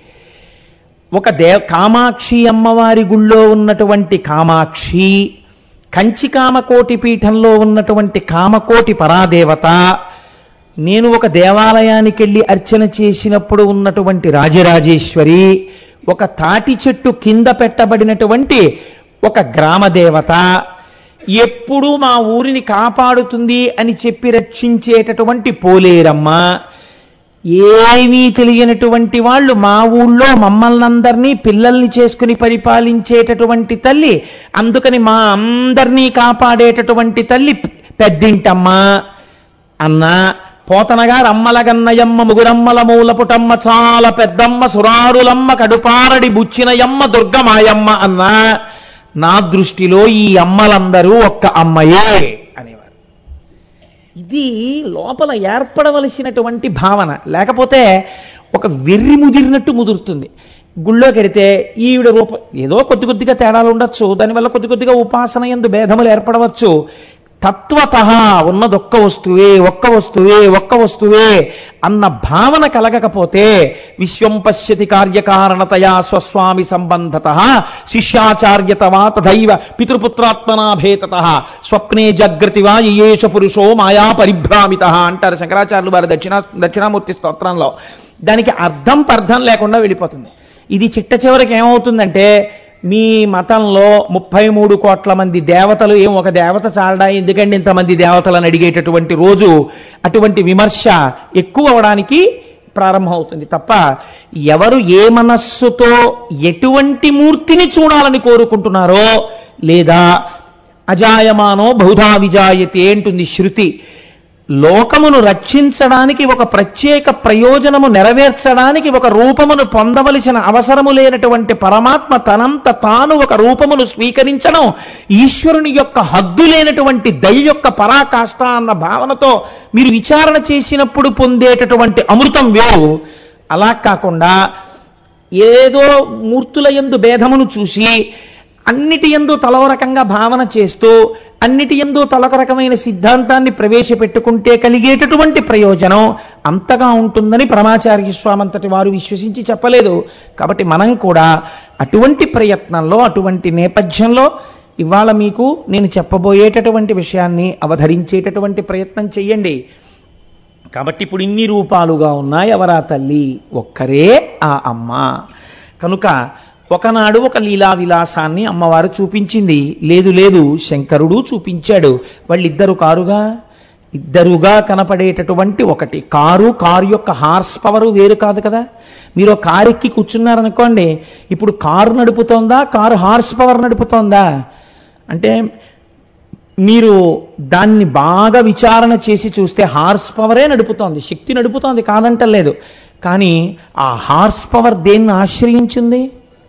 ఒక దే కామాక్షి అమ్మవారి గుళ్ళో ఉన్నటువంటి కామాక్షి కంచి కామకోటి పీఠంలో ఉన్నటువంటి కామకోటి పరాదేవత నేను ఒక దేవాలయానికి వెళ్ళి అర్చన చేసినప్పుడు ఉన్నటువంటి రాజరాజేశ్వరి ఒక తాటి చెట్టు కింద పెట్టబడినటువంటి ఒక గ్రామ దేవత ఎప్పుడూ మా ఊరిని కాపాడుతుంది అని చెప్పి రక్షించేటటువంటి పోలేరమ్మ ఏమీ తెలియనటువంటి వాళ్ళు మా ఊళ్ళో మమ్మల్ని అందరినీ పిల్లల్ని చేసుకుని పరిపాలించేటటువంటి తల్లి అందుకని మా అందరినీ కాపాడేటటువంటి తల్లి పెద్దింటమ్మ అన్న పోతనగారు అమ్మల గన్నయమ్మ ముగురమ్మల మూలపుటమ్మ చాలా పెద్దమ్మ సురారులమ్మ కడుపారడి బుచ్చినయమ్మ దుర్గమాయమ్మ అన్న నా దృష్టిలో ఈ అమ్మలందరూ ఒక్క అమ్మయే అనేవారు ఇది లోపల ఏర్పడవలసినటువంటి భావన లేకపోతే ఒక వెర్రి ముదిరినట్టు ముదురుతుంది గుళ్ళోకి వెడితే ఈవిడ రూప ఏదో కొద్ది కొద్దిగా తేడాలు ఉండొచ్చు దానివల్ల కొద్ది కొద్దిగా ఉపాసన ఎందు భేదములు ఏర్పడవచ్చు తత్వత ఉన్నది ఒక్క వస్తువే ఒక్క వస్తువే ఒక్క వస్తువే అన్న భావన కలగకపోతే విశ్వం పశ్యతి కార్యకారణతయా స్వస్వామి సంబంధత శిష్యాచార్యతవా తథైవ పితృపుత్రాత్మనాభేతత స్వప్నే జాగృతి వా ఏష పురుషో మాయా పరిభ్రామిత అంటారు శంకరాచార్యులు వారి దక్షిణ దక్షిణామూర్తి స్తోత్రంలో దానికి అర్థం పర్థం లేకుండా వెళ్ళిపోతుంది ఇది చిట్ట చివరికి ఏమవుతుందంటే మీ మతంలో ముప్పై మూడు కోట్ల మంది దేవతలు ఏం ఒక దేవత చాలడా ఎందుకండి ఇంతమంది దేవతలను అడిగేటటువంటి రోజు అటువంటి విమర్శ ఎక్కువ అవడానికి ప్రారంభమవుతుంది తప్ప ఎవరు ఏ మనస్సుతో ఎటువంటి మూర్తిని చూడాలని కోరుకుంటున్నారో లేదా అజాయమానో బహుధా విజాయతే అంటుంది శృతి లోకమును రక్షించడానికి ఒక ప్రత్యేక ప్రయోజనము నెరవేర్చడానికి ఒక రూపమును పొందవలసిన అవసరము లేనటువంటి పరమాత్మ తనంత తాను ఒక రూపమును స్వీకరించడం ఈశ్వరుని యొక్క హద్దు లేనటువంటి దయ యొక్క పరాకాష్ట అన్న భావనతో మీరు విచారణ చేసినప్పుడు పొందేటటువంటి అమృతం వేరు అలా కాకుండా ఏదో మూర్తుల యందు భేదమును చూసి అన్నిటి ఎందు తలవ రకంగా భావన చేస్తూ అన్నిటి ఎందు తలొక రకమైన సిద్ధాంతాన్ని ప్రవేశపెట్టుకుంటే కలిగేటటువంటి ప్రయోజనం అంతగా ఉంటుందని పరమాచార్య స్వామంతటి వారు విశ్వసించి చెప్పలేదు కాబట్టి మనం కూడా అటువంటి ప్రయత్నంలో అటువంటి నేపథ్యంలో ఇవాళ మీకు నేను చెప్పబోయేటటువంటి విషయాన్ని అవధరించేటటువంటి ప్రయత్నం చెయ్యండి కాబట్టి ఇప్పుడు ఇన్ని రూపాలుగా ఉన్నాయి ఎవరా తల్లి ఒక్కరే ఆ అమ్మ కనుక ఒకనాడు ఒక లీలా విలాసాన్ని అమ్మవారు చూపించింది లేదు లేదు శంకరుడు చూపించాడు వాళ్ళిద్దరు కారుగా ఇద్దరుగా కనపడేటటువంటి ఒకటి కారు కారు యొక్క హార్స్ పవర్ వేరు కాదు కదా మీరు ఒక కారు ఎక్కి కూర్చున్నారనుకోండి ఇప్పుడు కారు నడుపుతోందా కారు హార్స్ పవర్ నడుపుతోందా అంటే మీరు దాన్ని బాగా విచారణ చేసి చూస్తే హార్స్ పవరే నడుపుతోంది శక్తి నడుపుతోంది కాదంటలేదు కానీ ఆ హార్స్ పవర్ దేన్ని ఆశ్రయించింది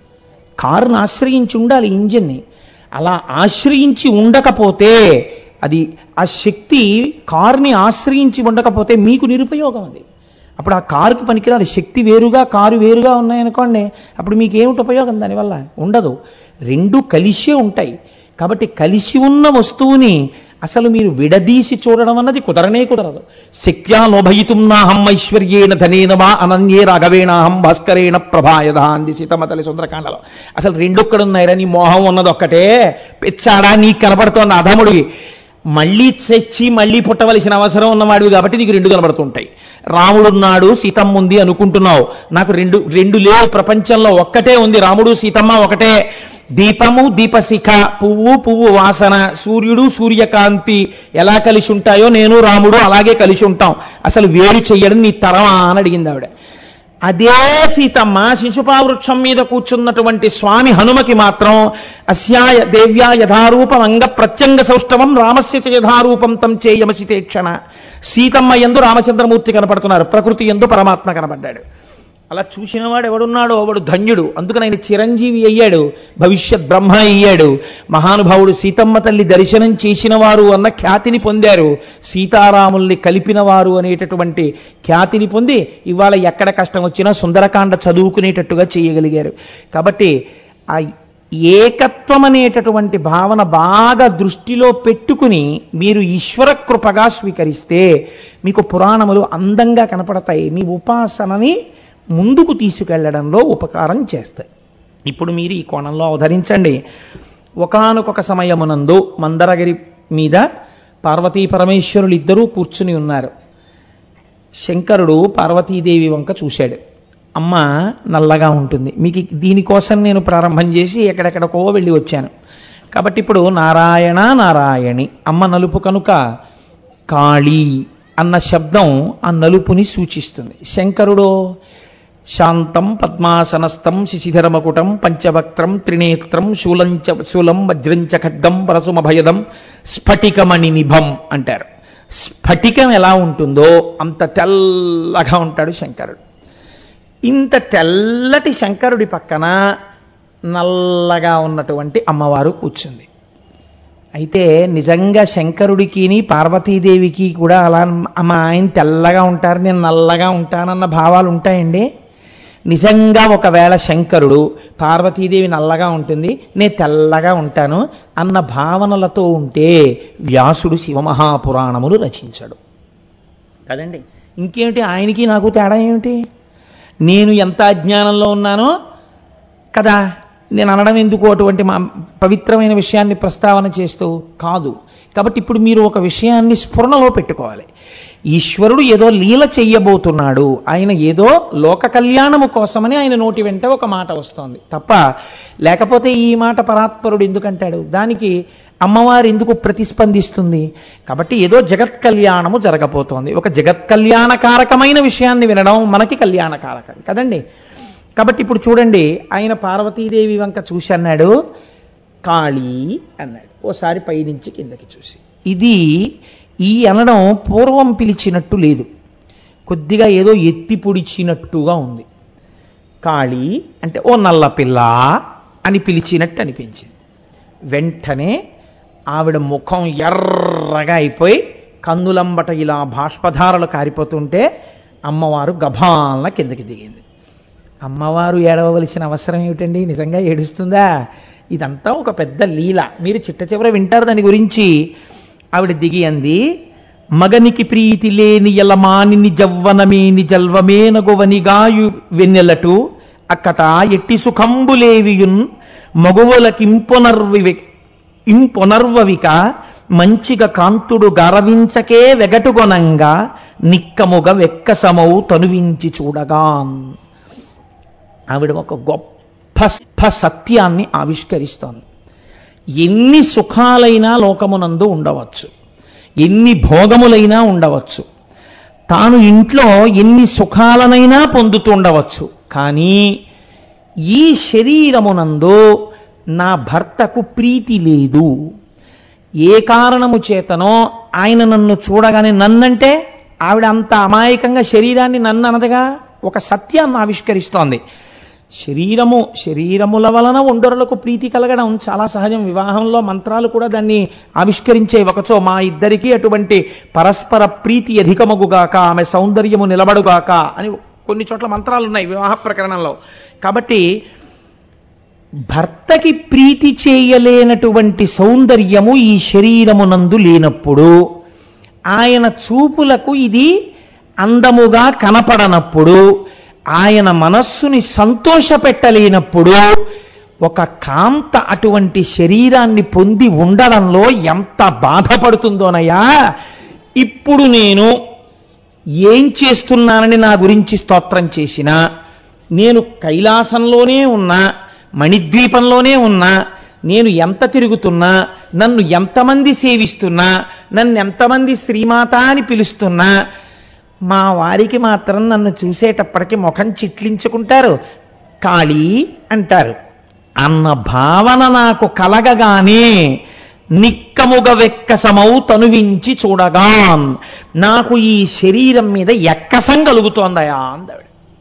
కారును ఆశ్రయించి ఉండాలి ఇంజిన్ని అలా ఆశ్రయించి ఉండకపోతే అది ఆ శక్తి కారుని ఆశ్రయించి ఉండకపోతే మీకు నిరుపయోగం అది అప్పుడు ఆ కారుకి పనికిరాదు శక్తి వేరుగా కారు వేరుగా ఉన్నాయనుకోండి అప్పుడు మీకు ఏమిటి ఉపయోగం దానివల్ల ఉండదు రెండు కలిసే ఉంటాయి కాబట్టి కలిసి ఉన్న వస్తువుని అసలు మీరు విడదీసి చూడడం అన్నది కుదరనే కుదరదు శక్త్యా లోభయితుం నాహం ఐశ్వర్యేణ ధనేన వా అనన్యే రాఘవేణాహం భాస్కరేణ ప్రభాయధ అంది సీతమ్మతల్లి సుందరకాండలో అసలు రెండొక్కడున్నాయిరా నీ మోహం ఉన్నది ఒక్కటే పిచ్చాడా నీకు కనపడుతోంది అధముడికి మళ్ళీ తెచ్చి మళ్ళీ పుట్టవలసిన అవసరం ఉన్నవాడివి కాబట్టి నీకు రెండు కనబడుతుంటాయి రాముడున్నాడు సీతమ్మ ఉంది అనుకుంటున్నావు నాకు రెండు రెండు లేవు ప్రపంచంలో ఒక్కటే ఉంది రాముడు సీతమ్మ ఒకటే దీపము దీపశిఖ పువ్వు పువ్వు వాసన సూర్యుడు సూర్యకాంతి ఎలా కలిసి ఉంటాయో నేను రాముడు అలాగే కలిసి ఉంటాం అసలు వేరు చెయ్యడం నీ తరమా అని అడిగింది ఆవిడ అదే సీతమ్మ శిశుపావృక్షం మీద కూర్చున్నటువంటి స్వామి హనుమకి మాత్రం అస్యాయ దేవ్యా యథారూపం అంగ ప్రత్యంగ సౌష్ఠవం రామస్య చ యథారూపం తం చేయమసితేక్షణ సీతమ్మ ఎందు రామచంద్రమూర్తి కనపడుతున్నారు ప్రకృతి ఎందు పరమాత్మ కనపడ్డాడు అలా చూసినవాడు ఎవడున్నాడో వాడు ధన్యుడు అందుకని ఆయన చిరంజీవి అయ్యాడు భవిష్యత్ బ్రహ్మ అయ్యాడు మహానుభావుడు సీతమ్మ తల్లి దర్శనం చేసిన వారు అన్న ఖ్యాతిని పొందారు సీతారాముల్ని కలిపిన వారు అనేటటువంటి ఖ్యాతిని పొంది ఇవాళ ఎక్కడ కష్టం వచ్చినా సుందరకాండ చదువుకునేటట్టుగా చేయగలిగారు కాబట్టి ఆ ఏకత్వం అనేటటువంటి భావన బాగా దృష్టిలో పెట్టుకుని మీరు ఈశ్వర కృపగా స్వీకరిస్తే మీకు పురాణములు అందంగా కనపడతాయి మీ ఉపాసనని ముందుకు తీసుకెళ్లడంలో ఉపకారం చేస్తాయి ఇప్పుడు మీరు ఈ కోణంలో అవతరించండి ఒకానొక సమయమునందు మందరగిరి మీద పార్వతీ పరమేశ్వరులు ఇద్దరూ కూర్చుని ఉన్నారు శంకరుడు పార్వతీదేవి వంక చూశాడు అమ్మ నల్లగా ఉంటుంది మీకు దీనికోసం నేను ప్రారంభం చేసి ఎక్కడెక్కడికో వెళ్ళి వచ్చాను కాబట్టి ఇప్పుడు నారాయణ నారాయణి అమ్మ నలుపు కనుక కాళీ అన్న శబ్దం ఆ నలుపుని సూచిస్తుంది శంకరుడు శాంతం పద్మాసనస్థం శిశిధరమకుటం పంచవక్త్రం త్రినేత్రం శూలంచ శూలం వజ్రంచ ఖడ్గం పరసుమభయదం స్ఫటికమణి నిభం అంటారు స్ఫటికం ఎలా ఉంటుందో అంత తెల్లగా ఉంటాడు శంకరుడు ఇంత తెల్లటి శంకరుడి పక్కన నల్లగా ఉన్నటువంటి అమ్మవారు కూర్చుంది అయితే నిజంగా శంకరుడికి పార్వతీదేవికి కూడా అలా అమ్మ ఆయన తెల్లగా ఉంటారు నేను నల్లగా ఉంటానన్న భావాలు ఉంటాయండి నిజంగా ఒకవేళ శంకరుడు పార్వతీదేవి నల్లగా ఉంటుంది నేను తెల్లగా ఉంటాను అన్న భావనలతో ఉంటే వ్యాసుడు శివమహాపురాణములు రచించాడు కదండి ఇంకేమిటి ఆయనకి నాకు తేడా ఏమిటి నేను ఎంత అజ్ఞానంలో ఉన్నానో కదా నేను అనడం ఎందుకు అటువంటి మా పవిత్రమైన విషయాన్ని ప్రస్తావన చేస్తూ కాదు కాబట్టి ఇప్పుడు మీరు ఒక విషయాన్ని స్ఫురణలో పెట్టుకోవాలి ఈశ్వరుడు ఏదో లీల చెయ్యబోతున్నాడు ఆయన ఏదో లోక కళ్యాణము కోసమని ఆయన నోటి వెంట ఒక మాట వస్తోంది తప్ప లేకపోతే ఈ మాట పరాత్పరుడు ఎందుకంటాడు దానికి అమ్మవారు ఎందుకు ప్రతిస్పందిస్తుంది కాబట్టి ఏదో జగత్ కళ్యాణము జరగబోతోంది ఒక జగత్ కళ్యాణకారకమైన విషయాన్ని వినడం మనకి కళ్యాణకారకం కదండి కాబట్టి ఇప్పుడు చూడండి ఆయన పార్వతీదేవి వంక చూసి అన్నాడు కాళీ అన్నాడు ఓసారి పైనుంచి కిందకి చూసి ఇది ఈ అనడం పూర్వం పిలిచినట్టు లేదు కొద్దిగా ఏదో ఎత్తి పొడిచినట్టుగా ఉంది కాళీ అంటే ఓ నల్ల పిల్ల అని పిలిచినట్టు అనిపించింది వెంటనే ఆవిడ ముఖం ఎర్రగా అయిపోయి కన్నులంబట ఇలా బాష్పధారలు కారిపోతుంటే అమ్మవారు గభాలన కిందకి దిగింది అమ్మవారు ఏడవలసిన అవసరం ఏమిటండి నిజంగా ఏడుస్తుందా ఇదంతా ఒక పెద్ద లీల మీరు చిట్ట చివర వింటారు దాని గురించి ఆవిడ దిగి అంది మగనికి ప్రీతి లేని ఎలమానిని జవ్వనమేని జల్వమేనగువనిగాయు వెన్నెలటు అక్కట ఎట్టి సుఖంబులేవియున్ మగువులకింపునర్వి ఇంపునర్వవిక మంచిగా కాంతుడు గరవించకే వెగటుగొనంగా నిక్కముగ వెక్కసమౌ తనువించి చూడగాన్ ఆవిడ ఒక గొప్ప గొప్ప సత్యాన్ని ఆవిష్కరిస్తోంది ఎన్ని సుఖాలైనా లోకమునందు ఉండవచ్చు ఎన్ని భోగములైనా ఉండవచ్చు తాను ఇంట్లో ఎన్ని సుఖాలనైనా పొందుతూ ఉండవచ్చు కానీ ఈ శరీరమునందు నా భర్తకు ప్రీతి లేదు ఏ కారణము చేతనో ఆయన నన్ను చూడగానే నన్నంటే ఆవిడ అంత అమాయకంగా శరీరాన్ని నన్ను అనదుగా ఒక సత్యాన్ని ఆవిష్కరిస్తోంది శరీరము శరీరముల వలన ఒండరులకు ప్రీతి కలగడం చాలా సహజం వివాహంలో మంత్రాలు కూడా దాన్ని ఆవిష్కరించే ఒకచో మా ఇద్దరికీ అటువంటి పరస్పర ప్రీతి అధికమగుగాక ఆమె సౌందర్యము నిలబడుగాక అని కొన్ని చోట్ల మంత్రాలు ఉన్నాయి వివాహ ప్రకరణంలో కాబట్టి భర్తకి ప్రీతి చేయలేనటువంటి సౌందర్యము ఈ శరీరమునందు లేనప్పుడు ఆయన చూపులకు ఇది అందముగా కనపడనప్పుడు ఆయన మనస్సుని సంతోషపెట్టలేనప్పుడు ఒక కాంత అటువంటి శరీరాన్ని పొంది ఉండడంలో ఎంత బాధపడుతుందోనయ్యా ఇప్పుడు నేను ఏం చేస్తున్నానని నా గురించి స్తోత్రం చేసినా నేను కైలాసంలోనే ఉన్నా మణిద్వీపంలోనే ఉన్నా నేను ఎంత తిరుగుతున్నా నన్ను ఎంతమంది సేవిస్తున్నా నన్ను ఎంతమంది శ్రీమాత అని పిలుస్తున్నా మా వారికి మాత్రం నన్ను చూసేటప్పటికి ముఖం చిట్లించుకుంటారు కాళీ అంటారు అన్న భావన నాకు కలగగానే నిక్కముగ వెక్కసమౌ తనువించి చూడగాన్ నాకు ఈ శరీరం మీద ఎక్కసం కలుగుతోందయా అందావిడ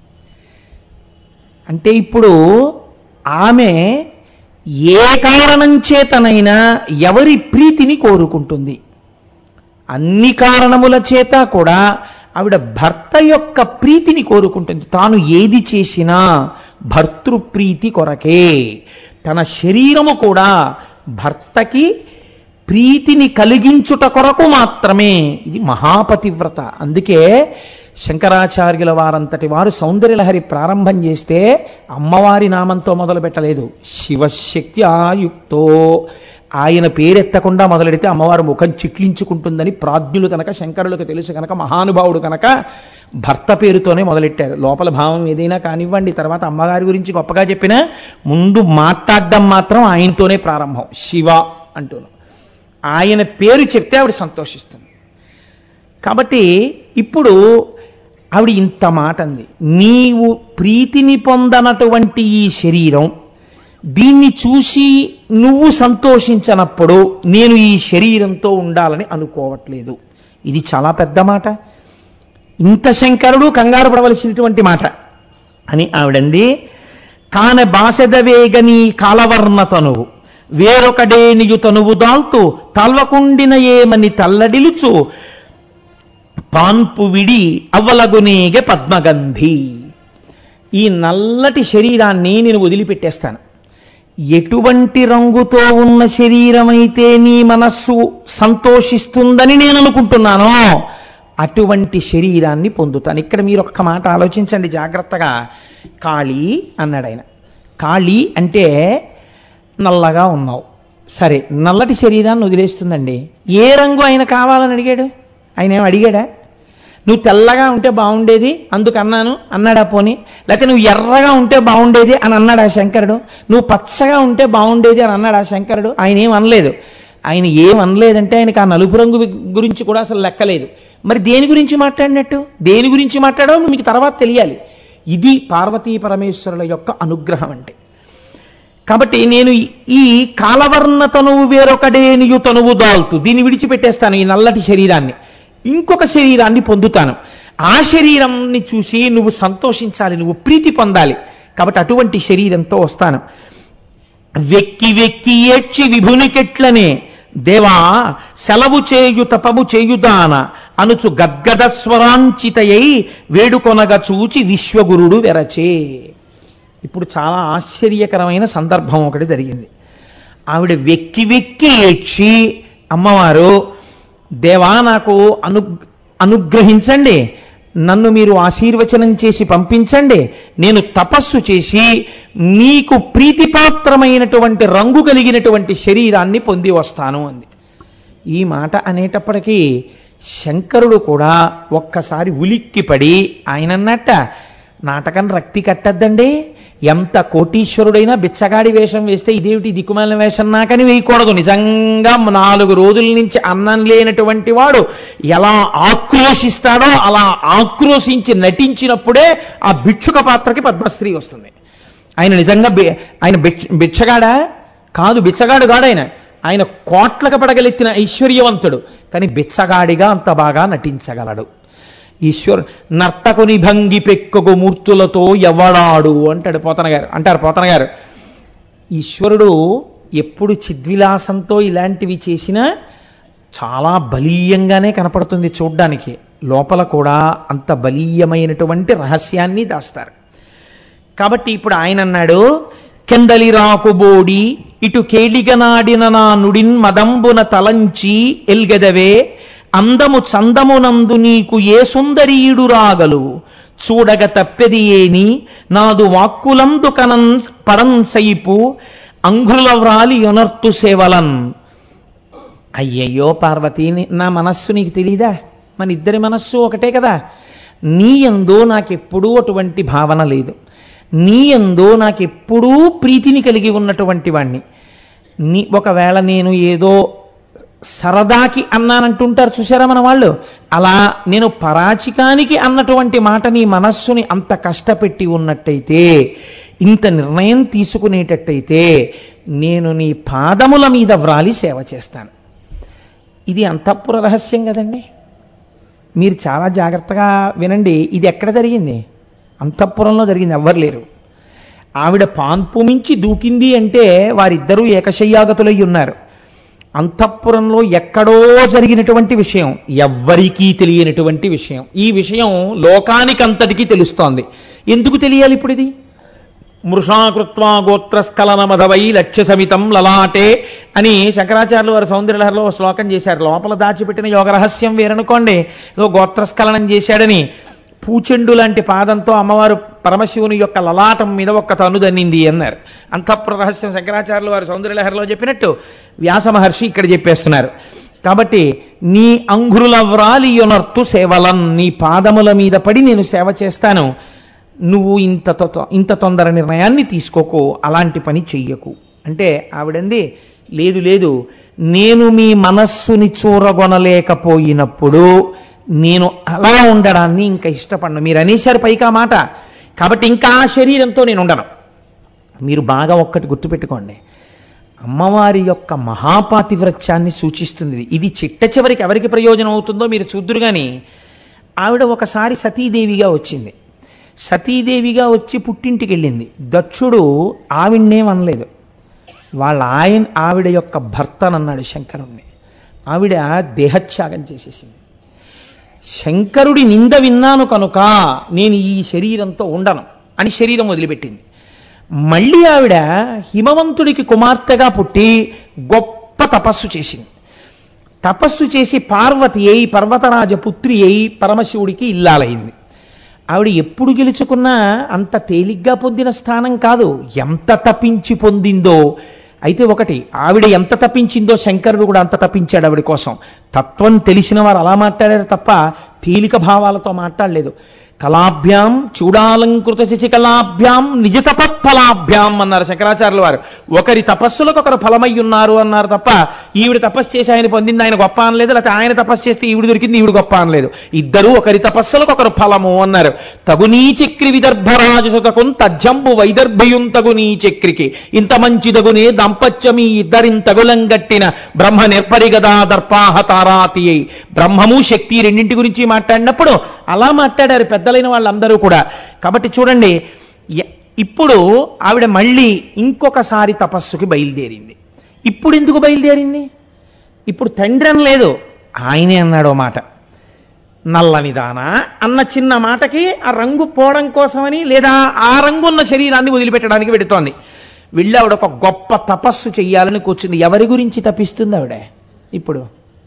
అంటే ఇప్పుడు ఆమె ఏ కారణం చేతనైనా ఎవరి ప్రీతిని కోరుకుంటుంది అన్ని కారణముల చేత కూడా ఆవిడ భర్త యొక్క ప్రీతిని కోరుకుంటుంది తాను ఏది చేసినా భర్తృప్రీతి కొరకే తన శరీరము కూడా భర్తకి ప్రీతిని కలిగించుట కొరకు మాత్రమే ఇది మహాపతివ్రత అందుకే శంకరాచార్యుల వారంతటి వారు సౌందర్యలహరి ప్రారంభం చేస్తే అమ్మవారి నామంతో మొదలు పెట్టలేదు శివశక్తి ఆయుక్తో ఆయన పేరెత్తకుండా మొదలెడితే అమ్మవారు ముఖం చిట్లించుకుంటుందని ప్రాజ్ఞులు కనుక శంకరులకు తెలుసు కనుక మహానుభావుడు కనుక భర్త పేరుతోనే మొదలెట్టారు లోపల భావం ఏదైనా కానివ్వండి తర్వాత అమ్మగారి గురించి గొప్పగా చెప్పినా ముందు మాట్లాడడం మాత్రం ఆయనతోనే ప్రారంభం శివ అంటూను ఆయన పేరు చెప్తే ఆవిడ సంతోషిస్తుంది కాబట్టి ఇప్పుడు ఆవిడ ఇంత మాట అంది నీవు ప్రీతిని పొందనటువంటి ఈ శరీరం దీన్ని చూసి నువ్వు సంతోషించనప్పుడు నేను ఈ శరీరంతో ఉండాలని అనుకోవట్లేదు ఇది చాలా పెద్ద మాట ఇంత శంకరుడు కంగారు పడవలసినటువంటి మాట అని ఆవిడంది కాన బాసెదవేగని కాలవర్ణ తనువు వేరొకడేనియు తనువు దాల్తూ తల్వకుండిన ఏమని తల్లడిలుచు పాన్పు విడి అవ్వలగునేగె పద్మగంధి ఈ నల్లటి శరీరాన్ని నేను వదిలిపెట్టేస్తాను ఎటువంటి రంగుతో ఉన్న శరీరమైతే నీ మనస్సు సంతోషిస్తుందని నేను అనుకుంటున్నానో అటువంటి శరీరాన్ని పొందుతాను ఇక్కడ మీరు ఒక్క మాట ఆలోచించండి జాగ్రత్తగా కాళీ అన్నాడు ఆయన కాళీ అంటే నల్లగా ఉన్నావు సరే నల్లటి శరీరాన్ని వదిలేస్తుందండి ఏ రంగు ఆయన కావాలని అడిగాడు ఆయన ఏం అడిగాడా నువ్వు తెల్లగా ఉంటే బాగుండేది అందుకు అన్నాను అన్నాడా పోని లేకపోతే నువ్వు ఎర్రగా ఉంటే బాగుండేది అని అన్నాడా శంకరుడు నువ్వు పచ్చగా ఉంటే బాగుండేది అని అన్నాడా శంకరుడు ఆయన ఏం అనలేదు ఆయన ఏం అనలేదంటే ఆయనకు ఆ నలుపు రంగు గురించి కూడా అసలు లెక్కలేదు మరి దేని గురించి మాట్లాడినట్టు దేని గురించి మాట్లాడో మీకు తర్వాత తెలియాలి ఇది పార్వతీ పరమేశ్వరుల యొక్క అనుగ్రహం అంటే కాబట్టి నేను ఈ- ఈ కాలవర్ణ తనువు వేరొకడేనియు తనువు దాల్తు దీన్ని విడిచిపెట్టేస్తాను ఈ నల్లటి శరీరాన్ని ఇంకొక శరీరాన్ని పొందుతాను ఆ శరీరాన్ని చూసి నువ్వు సంతోషించాలి నువ్వు ప్రీతి పొందాలి కాబట్టి అటువంటి శరీరంతో వస్తాను వెక్కి వెక్కి ఏడ్చి విభునికెట్లనే దేవా సెలవు చేయు తపము చేయుదాన అనుచు గద్గద స్వరాంచితయై వేడుకొనగా చూచి విశ్వగురుడు వెరచే ఇప్పుడు చాలా ఆశ్చర్యకరమైన సందర్భం ఒకటి జరిగింది ఆవిడ వెక్కి వెక్కి ఏడ్చి అమ్మవారు దేవా నాకు అను అనుగ్రహించండి నన్ను మీరు ఆశీర్వచనం చేసి పంపించండి నేను తపస్సు చేసి మీకు ప్రీతిపాత్రమైనటువంటి రంగు కలిగినటువంటి శరీరాన్ని పొంది వస్తాను అంది ఈ మాట అనేటప్పటికీ శంకరుడు కూడా ఒక్కసారి ఉలిక్కిపడి ఆయన అన్నట్ట నాటకం రక్తి కట్టద్దండి ఎంత కోటీశ్వరుడైనా బిచ్చగాడి వేషం వేస్తే ఇదేమిటి దిక్కుమాలిన వేషం నాకని వేయకూడదు నిజంగా నాలుగు రోజుల నుంచి అన్నం లేనటువంటి వాడు ఎలా ఆక్రోశిస్తాడో అలా ఆక్రోశించి నటించినప్పుడే ఆ భిక్షుక పాత్రకి పద్మశ్రీ వస్తుంది ఆయన నిజంగా బి- ఆయన భిక్ష భిక్షగాడా కాదు బిచ్చగాడు కాడు ఆయన ఆయన కోట్లకు పడగలెత్తిన ఐశ్వర్యవంతుడు కానీ బిచ్చగాడిగా అంత బాగా నటించగలడు ఈశ్వర్ నర్తకుని భంగి పెక్కగు మూర్తులతో ఎవడాడు అంటాడు పోతన గారు అంటారు పోతన గారు ఈశ్వరుడు ఎప్పుడు చిద్విలాసంతో ఇలాంటివి చేసినా చాలా బలీయంగానే కనపడుతుంది చూడ్డానికి లోపల కూడా అంత బలీయమైనటువంటి రహస్యాన్ని దాస్తారు కాబట్టి ఇప్పుడు ఆయన అన్నాడు కెందలి రాకుబోడి ఇటు కేడిగనాడిన నా నుడిన్ మదంబున తలంచి ఎల్గెదవే అందము చందమునందు నీకు ఏ సుందరీయుడు రాగలు చూడగ తప్పెది ఏని నాదు వాక్కులందు కనన్ పడన్ సైపు అంఘ్రుల వ్రాలి యొనర్తు సేవలన్ అయ్యయ్యో పార్వతి నీ- నా మనస్సు నీకు తెలీదా మన ఇద్దరి మనస్సు ఒకటే కదా నీ ఎందో నాకెప్పుడూ అటువంటి భావన లేదు నీ ఎందో నాకెప్పుడూ ప్రీతిని కలిగి ఉన్నటువంటి వాణ్ణి నీ ఒకవేళ నేను ఏదో సరదాకి అన్నానంటుంటారు చూసారా మన వాళ్ళు అలా నేను పరాచికానికి అన్నటువంటి మాట నీ మనస్సుని అంత కష్టపెట్టి ఉన్నట్టయితే ఇంత నిర్ణయం తీసుకునేటట్టయితే నేను నీ పాదముల మీద వ్రాలి సేవ చేస్తాను ఇది అంతఃపుర రహస్యం కదండి మీరు చాలా జాగ్రత్తగా వినండి ఇది ఎక్కడ జరిగింది అంతఃపురంలో జరిగింది ఎవ్వరు లేరు ఆవిడ పాన్పు మించి దూకింది అంటే వారిద్దరూ ఏకశయ్యాగతులై ఉన్నారు అంతఃపురంలో ఎక్కడో జరిగినటువంటి విషయం ఎవ్వరికీ తెలియనటువంటి విషయం ఈ విషయం లోకానికంతటికీ తెలుస్తోంది ఎందుకు తెలియాలి ఇప్పుడు ఇది మృషాకృత్వా గోత్రస్ఖలన మధవై లక్ష్య సమితం లలాటే అని శంకరాచార్యులు వారు సౌందర్యలహరిలో ఒక శ్లోకం చేశారు లోపల దాచిపెట్టిన యోగ రహస్యం వేరనుకోండి ఏదో గోత్రస్ఖలనం చేశాడని పూచెండు లాంటి పాదంతో అమ్మవారు పరమశివుని యొక్క లలాటం మీద ఒక్క తను దన్నింది అన్నారు అంతఃపుర రహస్యం శంకరాచార్యులు వారు సౌందర్యలహరిలో చెప్పినట్టు వ్యాస మహర్షి ఇక్కడ చెప్పేస్తున్నారు కాబట్టి నీ అంఘ్రుల వ్రాలి యొనర్తు సేవలన్ నీ పాదముల మీద పడి నేను సేవ చేస్తాను నువ్వు ఇంత తొ- ఇంత తొందర నిర్ణయాన్ని తీసుకోకు అలాంటి పని చెయ్యకు అంటే ఆవిడంది లేదు లేదు నేను మీ మనస్సుని చూరగొనలేకపోయినప్పుడు నేను అలా ఉండడాన్ని ఇంకా ఇష్టపడను మీరు అనేశారు పైకా మాట కాబట్టి ఇంకా ఆ శరీరంతో నేను ఉండను మీరు బాగా ఒక్కటి గుర్తుపెట్టుకోండి అమ్మవారి యొక్క మహాపాతివ్రత్యాన్ని సూచిస్తుంది ఇది. ఇది చిట్ట చివరికి ఎవరికి ప్రయోజనం అవుతుందో మీరు చూద్దురు కానీ ఆవిడ ఒకసారి సతీదేవిగా వచ్చింది సతీదేవిగా వచ్చి పుట్టింటికి వెళ్ళింది దక్షుడు ఆవిడ్నేం అనలేదు వాళ్ళ ఆయన ఆవిడ యొక్క భర్తనన్నాడు శంకరుణ్ణి ఆవిడ దేహత్యాగం చేసేసింది శంకరుడి నింద విన్నాను కనుక నేను ఈ శరీరంతో ఉండను అని శరీరం వదిలిపెట్టింది మళ్ళీ ఆవిడ హిమవంతుడికి కుమార్తెగా పుట్టి గొప్ప తపస్సు చేసింది తపస్సు చేసి పార్వతి అయి పర్వతరాజ పుత్రి అయి పరమశివుడికి ఇల్లాలైంది ఆవిడ ఎప్పుడు గెలుచుకున్నా అంత తేలిగ్గా పొందిన స్థానం కాదు ఎంత తప్పించి పొందిందో అయితే ఒకటి ఆవిడ ఎంత తప్పించిందో శంకరుడు కూడా అంత తప్పించాడు ఆవిడ కోసం తత్వం తెలిసిన వారు అలా మాట్లాడారు తప్ప తేలిక భావాలతో మాట్లాడలేదు కళాభ్యాం చూడాలంకృత శశి కళాభ్యాం నిజ తపత్ఫలాభ్యాం అన్నారు శంకరాచార్యుల వారు ఒకరి తపస్సులకు ఒకరు ఫలమై ఉన్నారు అన్నారు తప్ప ఈవిడ తపస్సు చేసి ఆయన పొందింది ఆయన గొప్ప అనలేదు లేకపోతే ఆయన తపస్సు చేస్తే ఈవిడ దొరికింది ఈవిడ గొప్ప అనలేదు ఇద్దరు ఒకరి తపస్సులకు ఒకరు ఫలము అన్నారు తగునీ చక్రి విదర్భరాజు సుతకున్ తజ్జంబు వైదర్భయుం తగునీ చక్రికి ఇంత మంచిదగునే దంపత్యమి ఇద్దరింతగులంగట్టిన బ్రహ్మ నిర్పరి గదా దర్పాహ తారాతి అయి బ్రహ్మము శక్తి రెండింటి గురించి మాట్లాడినప్పుడు అలా మాట్లాడారు పెద్దలైన వాళ్ళందరూ కూడా కాబట్టి చూడండి ఎ- ఇప్పుడు ఆవిడ మళ్ళీ ఇంకొకసారి తపస్సుకి బయలుదేరింది ఇప్పుడు ఎందుకు బయలుదేరింది ఇప్పుడు తండ్రి అని లేదు ఆయనే అన్నాడు ఓ మాట నల్లనిదానా అన్న చిన్న మాటకి ఆ రంగు పోవడం కోసమని లేదా ఆ రంగు ఉన్న శరీరాన్ని వదిలిపెట్టడానికి వెడుతోంది వెళ్ళి ఆవిడ ఒక గొప్ప తపస్సు చెయ్యాలని కూర్చుంది ఎవరి గురించి తపిస్తుంది ఆవిడ ఇప్పుడు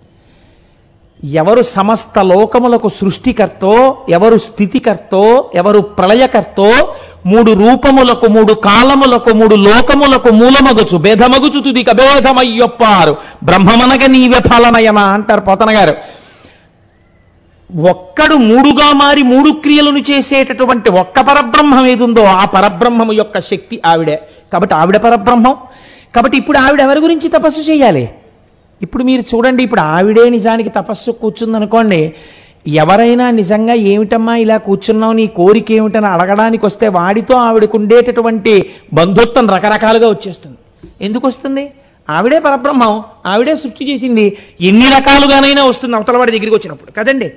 ఎవరు సమస్త లోకములకు సృష్టికర్తో ఎవరు స్థితికర్తో ఎవరు ప్రళయకర్తో మూడు రూపములకు మూడు కాలములకు మూడు లోకములకు మూలమగుచు భేదమగుచు తుది కభేదమయ్యొప్పారు బ్రహ్మమనగ నీవే ఫలనయన అంటారు పోతన గారు ఒక్కడు మూడుగా మారి మూడు క్రియలను చేసేటటువంటి ఒక్క పరబ్రహ్మం ఏదుందో ఆ పరబ్రహ్మము యొక్క శక్తి ఆవిడే కాబట్టి ఆవిడ పరబ్రహ్మం కాబట్టి ఇప్పుడు ఆవిడ ఎవరి గురించి తపస్సు చేయాలి ఇప్పుడు మీరు చూడండి ఇప్పుడు ఆవిడే నిజానికి తపస్సు కూర్చుందనుకోండి ఎవరైనా నిజంగా ఏమిటమ్మా ఇలా కూర్చున్నావు నీ కోరిక ఏమిటని అడగడానికి వస్తే వాడితో ఆవిడకు ఉండేటటువంటి బంధుత్వం రకరకాలుగా వచ్చేస్తుంది ఎందుకు వస్తుంది ఆవిడే పరబ్రహ్మం ఆవిడే సృష్టి చేసింది ఎన్ని రకాలుగానైనా వస్తుంది అవతల వాడి దగ్గరికి వచ్చినప్పుడు కదండి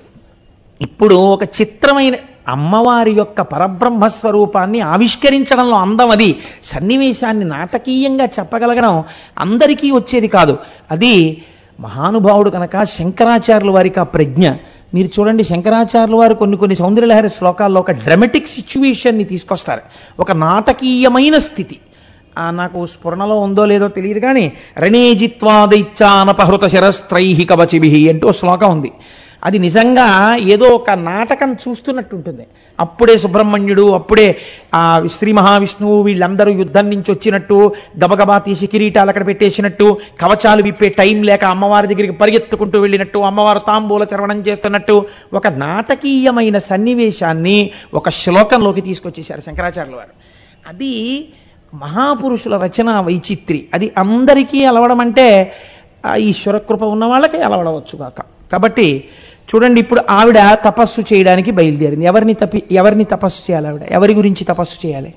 ఇప్పుడు ఒక చిత్రమైన అమ్మవారి యొక్క పరబ్రహ్మ స్వరూపాన్ని ఆవిష్కరించడంలో అందం అది సన్నివేశాన్ని నాటకీయంగా చెప్పగలగడం అందరికీ వచ్చేది కాదు అది మహానుభావుడు కనుక శంకరాచార్యుల వారికి ఆ ప్రజ్ఞ మీరు చూడండి శంకరాచార్యుల వారు కొన్ని కొన్ని సౌందర్యలహరి శ్లోకాల్లో ఒక డ్రమటిక్ సిచ్యువేషన్ని తీసుకొస్తారు ఒక నాటకీయమైన స్థితి ఆ నాకు స్ఫురణలో ఉందో లేదో తెలియదు కానీ రణేజిత్వాదైత్యానపహృత శరస్త్రై కవచిభి అంటూ ఓ శ్లోకం ఉంది అది నిజంగా ఏదో ఒక నాటకం చూస్తున్నట్టు ఉంటుంది అప్పుడే సుబ్రహ్మణ్యుడు అప్పుడే ఆ శ్రీ మహావిష్ణువు వీళ్ళందరూ యుద్ధం నుంచి వచ్చినట్టు గబగబా తీసి కిరీటాలు అక్కడ పెట్టేసినట్టు కవచాలు విప్పే టైం లేక అమ్మవారి దగ్గరికి పరిగెత్తుకుంటూ వెళ్ళినట్టు అమ్మవారు తాంబూల చరవణం చేస్తున్నట్టు ఒక నాటకీయమైన సన్నివేశాన్ని ఒక శ్లోకంలోకి తీసుకొచ్చేశారు శంకరాచార్యుల వారు అది మహాపురుషుల రచన వైచిత్రి అది అందరికీ అలవడం అంటే ఆ ఈశ్వరకృప ఉన్న వాళ్ళకి అలవడవచ్చు కాక కాబట్టి చూడండి ఇప్పుడు ఆవిడ తపస్సు చేయడానికి బయలుదేరింది ఎవరిని తపి ఎవరిని తపస్సు చేయాలి ఆవిడ ఎవరి గురించి తపస్సు చేయాలి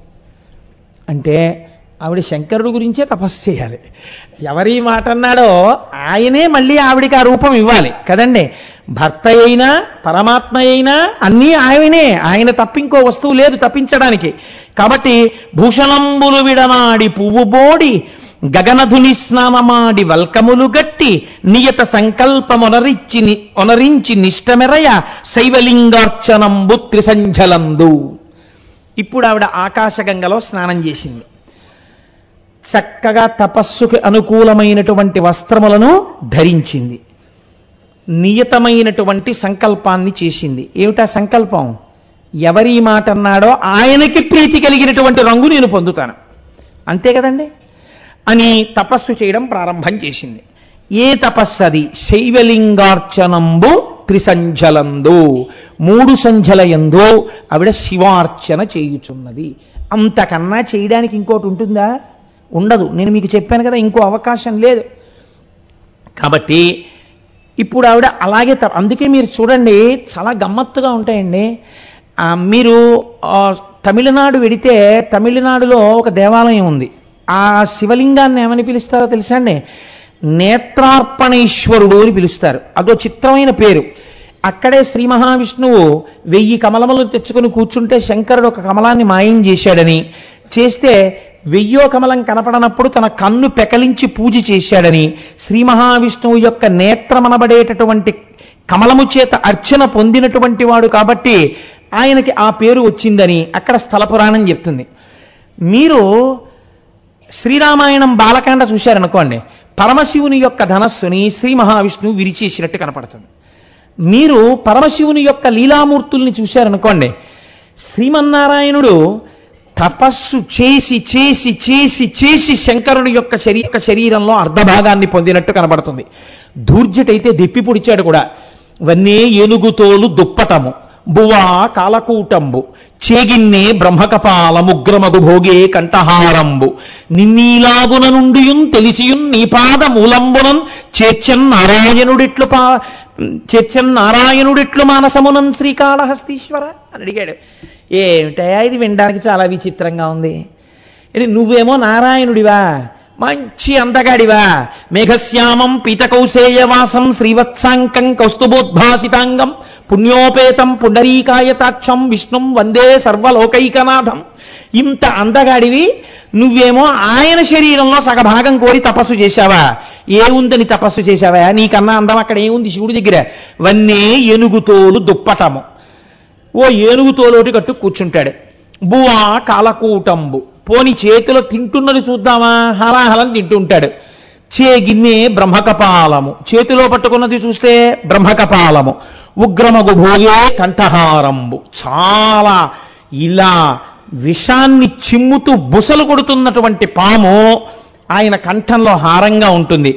అంటే ఆవిడ శంకరుడు గురించే తపస్సు చేయాలి ఎవరి మాట అన్నాడో ఆయనే మళ్ళీ ఆవిడికి ఆ రూపం ఇవ్వాలి కదండి భర్త అయినా పరమాత్మ అయినా అన్నీ ఆయనే ఆయన తప్పింకో వస్తువు లేదు తప్పించడానికి కాబట్టి భూషణంబులు విడనాడి పువ్వు బోడి గగనధుని స్నానమాడి వల్కములు గట్టి నియత సంకల్పమొనరిచ్చి ని- ఒనరించి నిష్టమెరయ శైవలింగార్చనంబు త్రిసంఝలందు ఇప్పుడు ఆవిడ ఆకాశగంగలో స్నానం చేసింది చక్కగా తపస్సుకి అనుకూలమైనటువంటి వస్త్రములను ధరించింది నియతమైనటువంటి సంకల్పాన్ని చేసింది ఏమిటా సంకల్పం ఎవరి మాట అన్నాడో ఆయనకి ప్రీతి కలిగినటువంటి రంగు నేను పొందుతాను అంతే కదండి అని తపస్సు చేయడం ప్రారంభం చేసింది ఏ తపస్సు అది శైవలింగార్చనంబు త్రిసంధ్యలందు మూడు సంధ్యలయందు ఆవిడ శివార్చన చేయుచున్నది అంతకన్నా చేయడానికి ఇంకోటి ఉంటుందా ఉండదు నేను మీకు చెప్పాను కదా ఇంకో అవకాశం లేదు కాబట్టి ఇప్పుడు ఆవిడ అలాగే త- అందుకే మీరు చూడండి చాలా గమ్మత్తుగా ఉంటాయండి ఆ, మీరు ఆ, తమిళనాడు వెడితే తమిళనాడులో ఒక దేవాలయం ఉంది ఆ శివలింగాన్ని ఏమని పిలుస్తారో తెలుసా అండి నేత్రార్పణేశ్వరుడు అని పిలుస్తారు అదో చిత్రమైన పేరు అక్కడే శ్రీ మహావిష్ణువు వెయ్యి కమలములు తెచ్చుకుని కూర్చుంటే శంకరుడు ఒక కమలాన్ని మాయం చేశాడని చేస్తే వెయ్యో కమలం కనపడనప్పుడు తన కన్ను పెకలించి పూజ చేశాడని శ్రీ మహావిష్ణువు యొక్క నేత్రమనబడేటటువంటి కమలము చేత అర్చన పొందినటువంటి వాడు కాబట్టి ఆయనకి ఆ పేరు వచ్చిందని అక్కడ స్థల పురాణం చెప్తుంది మీరు శ్రీరామాయణం బాలకాండ చూశారనుకోండి పరమశివుని యొక్క ధనస్సుని శ్రీ మహావిష్ణువు విరిచేసినట్టు కనపడుతుంది మీరు పరమశివుని యొక్క లీలామూర్తుల్ని చూశారనుకోండి శ్రీమన్నారాయణుడు తపస్సు చేసి చేసి చేసి చేసి శంకరుని యొక్క శరీ యొక్క శరీరంలో అర్ధభాగాన్ని పొందినట్టు కనబడుతుంది దూర్జటైతే దెప్పి పొడిచాడు కూడా వన్నే ఏనుగుతోలు దుప్పటము బువా కాలకూటంబు చేగిన్నే బ్రహ్మకపాలముగ్రమగు భోగే కంఠహారంబు నిన్నీలాగున నుండియున్ తెలిసియున్ నీ పాద మూలంబునన్ చేర్చన్ నారాయణుడిట్లు పా చేర్చన్ నారాయణుడిట్లు మానసమునన్ శ్రీకాళహస్తీశ్వర అని అడిగాడు ఏమిటయా ఇది వినడానికి చాలా విచిత్రంగా ఉంది ఇది నువ్వేమో నారాయణుడివా మంచి అందగాడివా మేఘశ్యామం పీతకౌశేయవాసం శ్రీవత్సాంకం కౌస్తుభోద్భాసితాంగం పుణ్యోపేతం పుండరీకాయతాక్షం విష్ణుం వందే సర్వలోకైకనాథం ఇంత అందగాడివి నువ్వేమో ఆయన శరీరంలో సగభాగం కోరి తపస్సు చేశావా ఏముందని తపస్సు చేశావా నీకన్నా అందం అక్కడ ఏముంది శివుడి దగ్గర వన్నే ఏనుగుతోలు దుప్పటము ఓ ఏనుగు తోలోటి కట్టు కూర్చుంటాడు బువా కాలకూటంబు పోని చేతిలో తింటున్నది చూద్దామా హలాహలం తింటుంటాడు చే గిన్నె బ్రహ్మకపాలము చేతిలో పట్టుకున్నది చూస్తే బ్రహ్మకపాలము ఉగ్రమగు భోగే కంఠహారంబు చాలా ఇలా విషాన్ని చిమ్ముతూ బుసలు కొడుతున్నటువంటి పాము ఆయన కంఠంలో హారంగా ఉంటుంది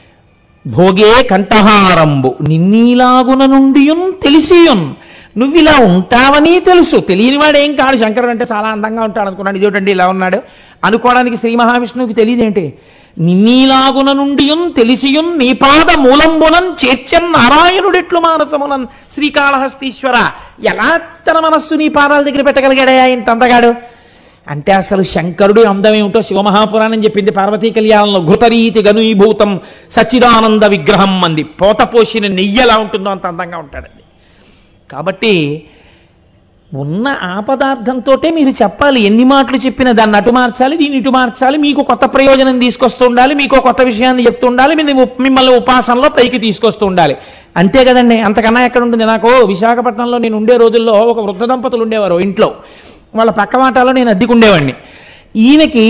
భోగే కంఠహారంబు నిన్నీలాగున నుండియున్ తెలిసియున్ నువ్వు ఇలా ఉంటావని తెలుసు తెలియని వాడేం కాడు శంకరుడు అంటే చాలా అందంగా ఉంటాడు అనుకున్నాడు ఇదేమిటండి ఇలా ఉన్నాడు అనుకోవడానికి శ్రీ మహావిష్ణువుకి తెలియదేంటి నిన్నీలాగున నుండియున్ తెలిసియున్ నీ పాద మూలంబునన్ చేర్చన్ నారాయణుడెట్లు మానసమునన్ శ్రీకాళహస్తీశ్వర ఎలా తన మనస్సు నీ పాదాల దగ్గర పెట్టగలిగాడయా ఇంత అందగాడు అంటే అసలు శంకరుడు అందం ఏమిటో శివమహాపురాణం చెప్పింది పార్వతీ కళ్యాణంలో ఘృతరీతి గనుీభూతం సచ్చిదానంద విగ్రహం అంది పోత పోసిన నెయ్యి ఎలా ఉంటుందో అంత అందంగా ఉంటాడండి కాబట్టి ఉన్న ఆ పదార్థంతో మీరు చెప్పాలి ఎన్ని మాటలు చెప్పినా దాన్ని అటు మార్చాలి దీన్ని ఇటు మార్చాలి మీకు కొత్త ప్రయోజనం తీసుకొస్తూ ఉండాలి మీకు కొత్త విషయాన్ని చెప్తూ ఉండాలి మిమ్మల్ని ఉప్- మిమ్మల్ని ఉపాసనలో పైకి తీసుకొస్తూ ఉండాలి అంతే కదండి అంతకన్నా ఎక్కడ ఉంటుంది నాకు విశాఖపట్నంలో నేను ఉండే రోజుల్లో ఒక వృద్ధ దంపతులు ఉండేవారు ఇంట్లో వాళ్ళ పక్క మాటలో నేను అద్దెకుండేవాడిని ఈయనకి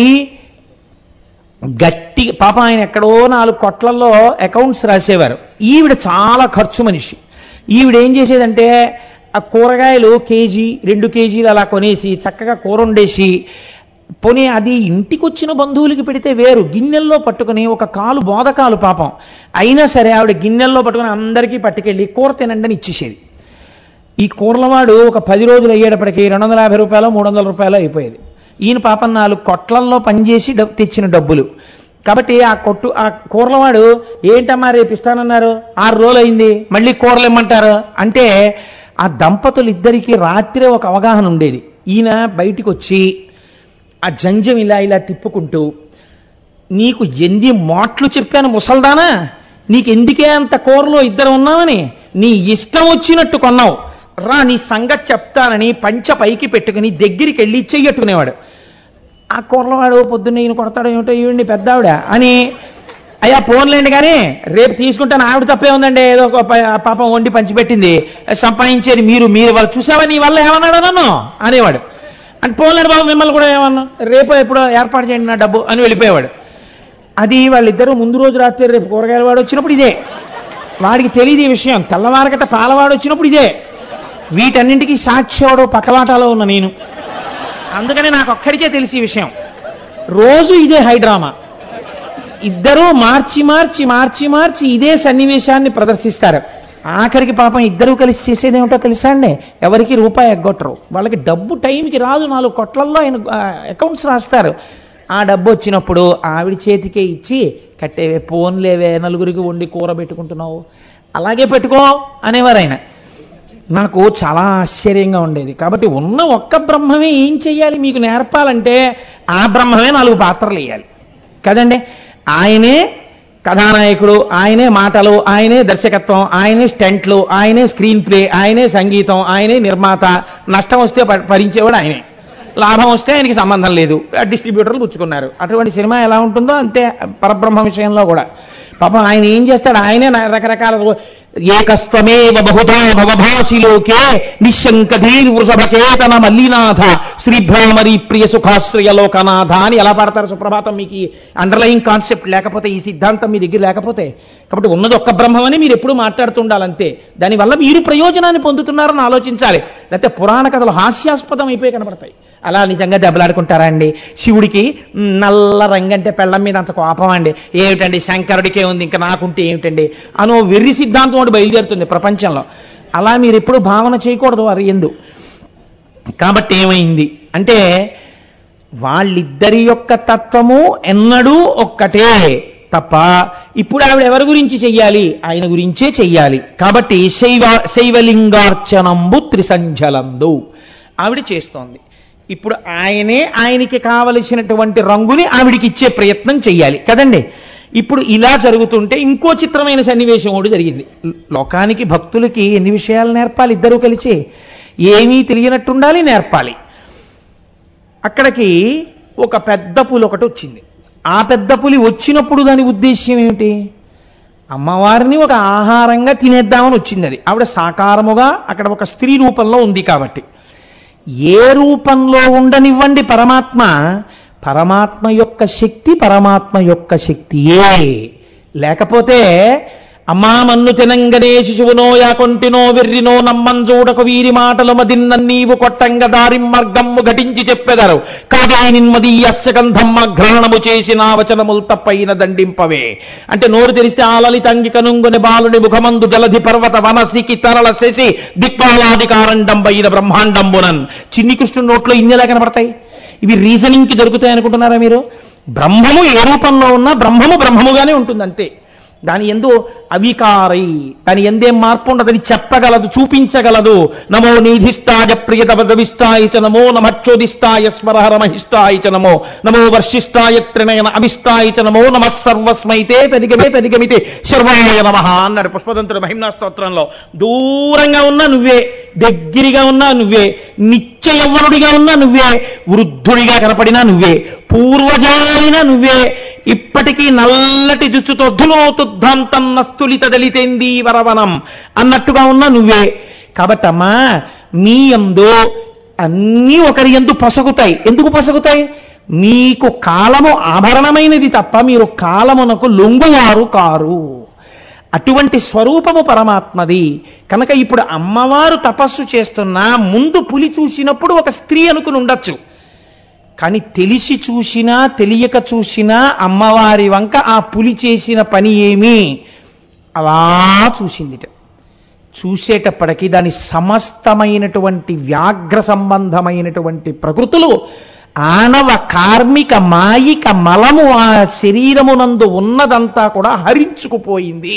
గట్టి పాప ఆయన ఎక్కడో నాలుగు కొట్లల్లో అకౌంట్స్ రాసేవారు ఈవిడ చాలా ఖర్చు మనిషి ఈవిడ ఏం చేసేదంటే ఆ కూరగాయలు కేజీ రెండు కేజీలు అలా కొనేసి చక్కగా కూర వండేసి పోనీ అది ఇంటికి వచ్చిన బంధువులకి పెడితే వేరు గిన్నెల్లో పట్టుకుని ఒక కాలు బోధకాలు పాపం అయినా సరే ఆవిడ గిన్నెల్లో పట్టుకుని అందరికీ పట్టుకెళ్ళి కూర తినండి అని ఇచ్చేసేది ఈ కూరలవాడు ఒక పది రోజులు అయ్యేటప్పటికి రెండు వందల యాభై రూపాయలు మూడు వందల రూపాయలు అయిపోయేది ఈయన పాపం నాలుగు కొట్లల్లో పనిచేసి డబ్బు తెచ్చిన డబ్బులు కాబట్టి ఆ కొట్టు ఆ కూరలవాడు ఏంటమ్మా రేపు ఇస్తానన్నారు ఆరు రోజులు అయింది మళ్ళీ కూరలు ఇమ్మంటారు అంటే ఆ దంపతులు ఇద్దరికి రాత్రి ఒక అవగాహన ఉండేది ఈయన బయటికి వచ్చి ఆ జంజం ఇలా ఇలా తిప్పుకుంటూ నీకు ఎన్ని మాటలు చెప్పాను ముసల్దానా నీకు ఎందుకే అంత కూరలో ఇద్దరు ఉన్నామని నీ ఇష్టం వచ్చినట్టు కొన్నావు రా నీ సంగతి చెప్తానని పంచ పైకి పెట్టుకుని దగ్గరికి వెళ్ళి చెయ్యట్టుకునేవాడు ఆ కూరలవాడు పొద్దున్న ఈయన కొడతాడు ఏమిటో ఈవిడ్ని పెద్ద ఆవిడ అని అయ్యా పోన్లేండి కానీ రేపు తీసుకుంటాను ఆవిడ తప్పే ఉందండి ఏదో ఒక ప- పాపం వండి పంచిపెట్టింది సంపాదించేది మీరు మీరు వాళ్ళు చూసావా నీ వల్ల ఏమన్నాడు నన్ను అనేవాడు అంటే పోన్లేండి బాబు మిమ్మల్ని కూడా ఏమన్నా రేపు ఎప్పుడో ఏర్పాటు చేయండి నా డబ్బు అని వెళ్ళిపోయేవాడు అది వాళ్ళిద్దరూ ముందు రోజు రాత్రి రేపు కూరగాయల వాడు వచ్చినప్పుడు ఇదే వాడికి తెలియదు ఈ విషయం తెల్లవారకట పాలవాడు వచ్చినప్పుడు ఇదే వీటన్నింటికి సాక్ష్యవాడు పక్కవాటాలో ఉన్న నేను అందుకని నాకు ఒక్కడికే తెలిసి ఈ విషయం రోజు ఇదే హైడ్రామా ఇద్దరూ మార్చి మార్చి మార్చి మార్చి ఇదే సన్నివేశాన్ని ప్రదర్శిస్తారు ఆఖరికి పాపం ఇద్దరూ కలిసి చేసేది ఏమిటో తెలుసా అండి ఎవరికి రూపాయి ఎగ్గొట్టరు వాళ్ళకి డబ్బు టైంకి రాదు నాలుగు కొట్లల్లో ఆయన అకౌంట్స్ రాస్తారు ఆ డబ్బు వచ్చినప్పుడు ఆవిడ చేతికే ఇచ్చి కట్టేవే పోన్లేవే నలుగురికి వండి కూర పెట్టుకుంటున్నావు అలాగే పెట్టుకో అనేవారు ఆయన నాకు చాలా ఆశ్చర్యంగా ఉండేది కాబట్టి ఉన్న ఒక్క బ్రహ్మమే ఏం చెయ్యాలి మీకు నేర్పాలంటే ఆ బ్రహ్మమే నాలుగు పాత్రలు వేయాలి కదండి ఆయనే కథానాయకుడు ఆయనే మాటలు ఆయనే దర్శకత్వం ఆయనే స్టెంట్లు ఆయనే స్క్రీన్ ప్లే ఆయనే సంగీతం ఆయనే నిర్మాత నష్టం వస్తే ప- భరించేవాడు ఆయనే లాభం వస్తే ఆయనకి సంబంధం లేదు డిస్ట్రిబ్యూటర్లు పుచ్చుకున్నారు అటువంటి సినిమా ఎలా ఉంటుందో అంతే పరబ్రహ్మ విషయంలో కూడా పాపం ఆయన ఏం చేస్తాడు ఆయనే నా- రకరకాల ఏకస్త్వమేవ బహుధా భవభాసి లోకే నిశంకధీర్ వృషభకేతన మల్లినాథ శ్రీభ్రామరి ప్రియ సుఖాశ్రయ లోకనాథ అని ఎలా పాడతారు సుప్రభాతం మీకు అండర్లయింగ్ కాన్సెప్ట్ లేకపోతే ఈ సిద్ధాంతం మీ దగ్గర లేకపోతే కాబట్టి ఉన్నది ఒక్క బ్రహ్మమని మీరు ఎప్పుడు మాట్లాడుతుండాలి అంతే దానివల్ల మీరు ప్రయోజనాన్ని పొందుతున్నారని ఆలోచించాలి లేకపోతే పురాణ కథలు హాస్యాస్పదం అయిపోయి కనబడతాయి అలా నిజంగా దెబ్బలాడుకుంటారా అండి శివుడికి మ్, నల్ల రంగు అంటే పెళ్ళం మీద అంత కోపం అండి ఏమిటండి శంకరుడికే ఉంది ఇంకా నాకుంటే ఏమిటండి అనో వెర్రి సిద్ధాంతం ఒకటి బయలుదేరుతుంది ప్రపంచంలో అలా మీరు ఎప్పుడు భావన చేయకూడదు వారు ఎందు కాబట్టి ఏమైంది అంటే వాళ్ళిద్దరి యొక్క తత్వము ఎన్నడూ ఒక్కటే తప్ప ఇప్పుడు ఆవిడ ఎవరి గురించి చెయ్యాలి ఆయన గురించే చెయ్యాలి కాబట్టి శైవ శైవలింగార్చనంబు త్రిసంజలందు ఆవిడ చేస్తోంది ఇప్పుడు ఆయనే ఆయనకి కావలసినటువంటి రంగుని ఆవిడికి ఇచ్చే ప్రయత్నం చెయ్యాలి కదండి ఇప్పుడు ఇలా జరుగుతుంటే ఇంకో చిత్రమైన సన్నివేశం ఒకటి జరిగింది లోకానికి భక్తులకి ఎన్ని విషయాలు నేర్పాలి ఇద్దరూ కలిసి ఏమీ తెలియనట్టుండాలి నేర్పాలి అక్కడికి ఒక పెద్ద పులి ఒకటి వచ్చింది ఆ పెద్ద పులి వచ్చినప్పుడు దాని ఉద్దేశ్యం ఏమిటి అమ్మవారిని ఒక ఆహారంగా తినేద్దామని వచ్చింది అది ఆవిడ సాకారముగా అక్కడ ఒక స్త్రీ రూపంలో ఉంది కాబట్టి ఏ రూపంలో ఉండనివ్వండి పరమాత్మ పరమాత్మ యొక్క శక్తి పరమాత్మ యొక్క శక్తియే లేకపోతే అమ్మా మన్ను తినంగనే శిశువునో యాకొంటినో వెర్రినో నమ్మంజూడకు వీరి మాటలు మదిన్న నీవు కొట్టంగ దారి మార్గమ్ము ఘటించి చెప్పెదరు కాదే నిన్మదీయస్య గంధమ్మ ఘ్రాణము చేసిన వచనముల్ తప్పైన దండింపవే అంటే నోరు తెరిస్తే ఆ లలితంగి కనుంగుని బాలుని ముఖమందు జలధి పర్వత వనసికి తరల శశి దిక్పాలాధికారండంబైన బ్రహ్మాండంబునన్ చిన్ని కృష్ణుడి నోట్లో ఇన్నెలా కనపడతాయి ఇవి రీజనింగ్ కి దొరుకుతాయి అనుకుంటున్నారా మీరు బ్రహ్మము ఏ రూపంలో ఉన్నా బ్రహ్మము బ్రహ్మముగానే ఉంటుంది అంతే దాని ఎందు అవికారై దాని ఎందేం మార్పు ఉండదు అది చెప్పగలదు చూపించగలదు నమో నీధిష్టాయ ప్రియతపదవిష్టాయ చ నమో నమచ్చోదిష్టాయ స్మరహర మహిష్టాయ చ నమో నమో వర్షిష్టాయ త్రినయన అవిష్టాయ చ నమో నమ సర్వస్మైతే తదిగమే తదిగమితే శర్వాయ నమ అన్నాడు పుష్పదంతుడు మహిమ్నా స్తోత్రంలో దూరంగా ఉన్నా నువ్వే దగ్గరగా ఉన్నా నువ్వే నిత్య యవ్వనుడిగా ఉన్నా నువ్వే వృద్ధుడిగా కనపడినా నువ్వే పూర్వజాయిన నువ్వే ఇప్పటికీ నల్లటి జుచ్చుతో ధులోతుద్ధాంతన్నస్తులిత దళితేంది వరవనం అన్నట్టుగా ఉన్నా నువ్వే కాబట్టమ్మా మీ ఎందు అన్నీ ఒకరి ఎందు పొసగుతాయి ఎందుకు పొసగుతాయి మీకు కాలము ఆభరణమైనది తప్ప మీరు కాలమునకు లొంగువారు కారు అటువంటి స్వరూపము పరమాత్మది కనుక ఇప్పుడు అమ్మవారు తపస్సు చేస్తున్నా ముందు పులి చూసినప్పుడు ఒక స్త్రీ అనుకుని ఉండొచ్చు కానీ తెలిసి చూసినా తెలియక చూసినా అమ్మవారి వంక ఆ పులి చేసిన పని ఏమి అలా చూసిందిట చూసేటప్పటికి దాని సమస్తమైనటువంటి వ్యాఘ్ర సంబంధమైనటువంటి ప్రకృతులు ఆనవ కార్మిక మాయిక మలము ఆ శరీరమునందు ఉన్నదంతా కూడా హరించుకుపోయింది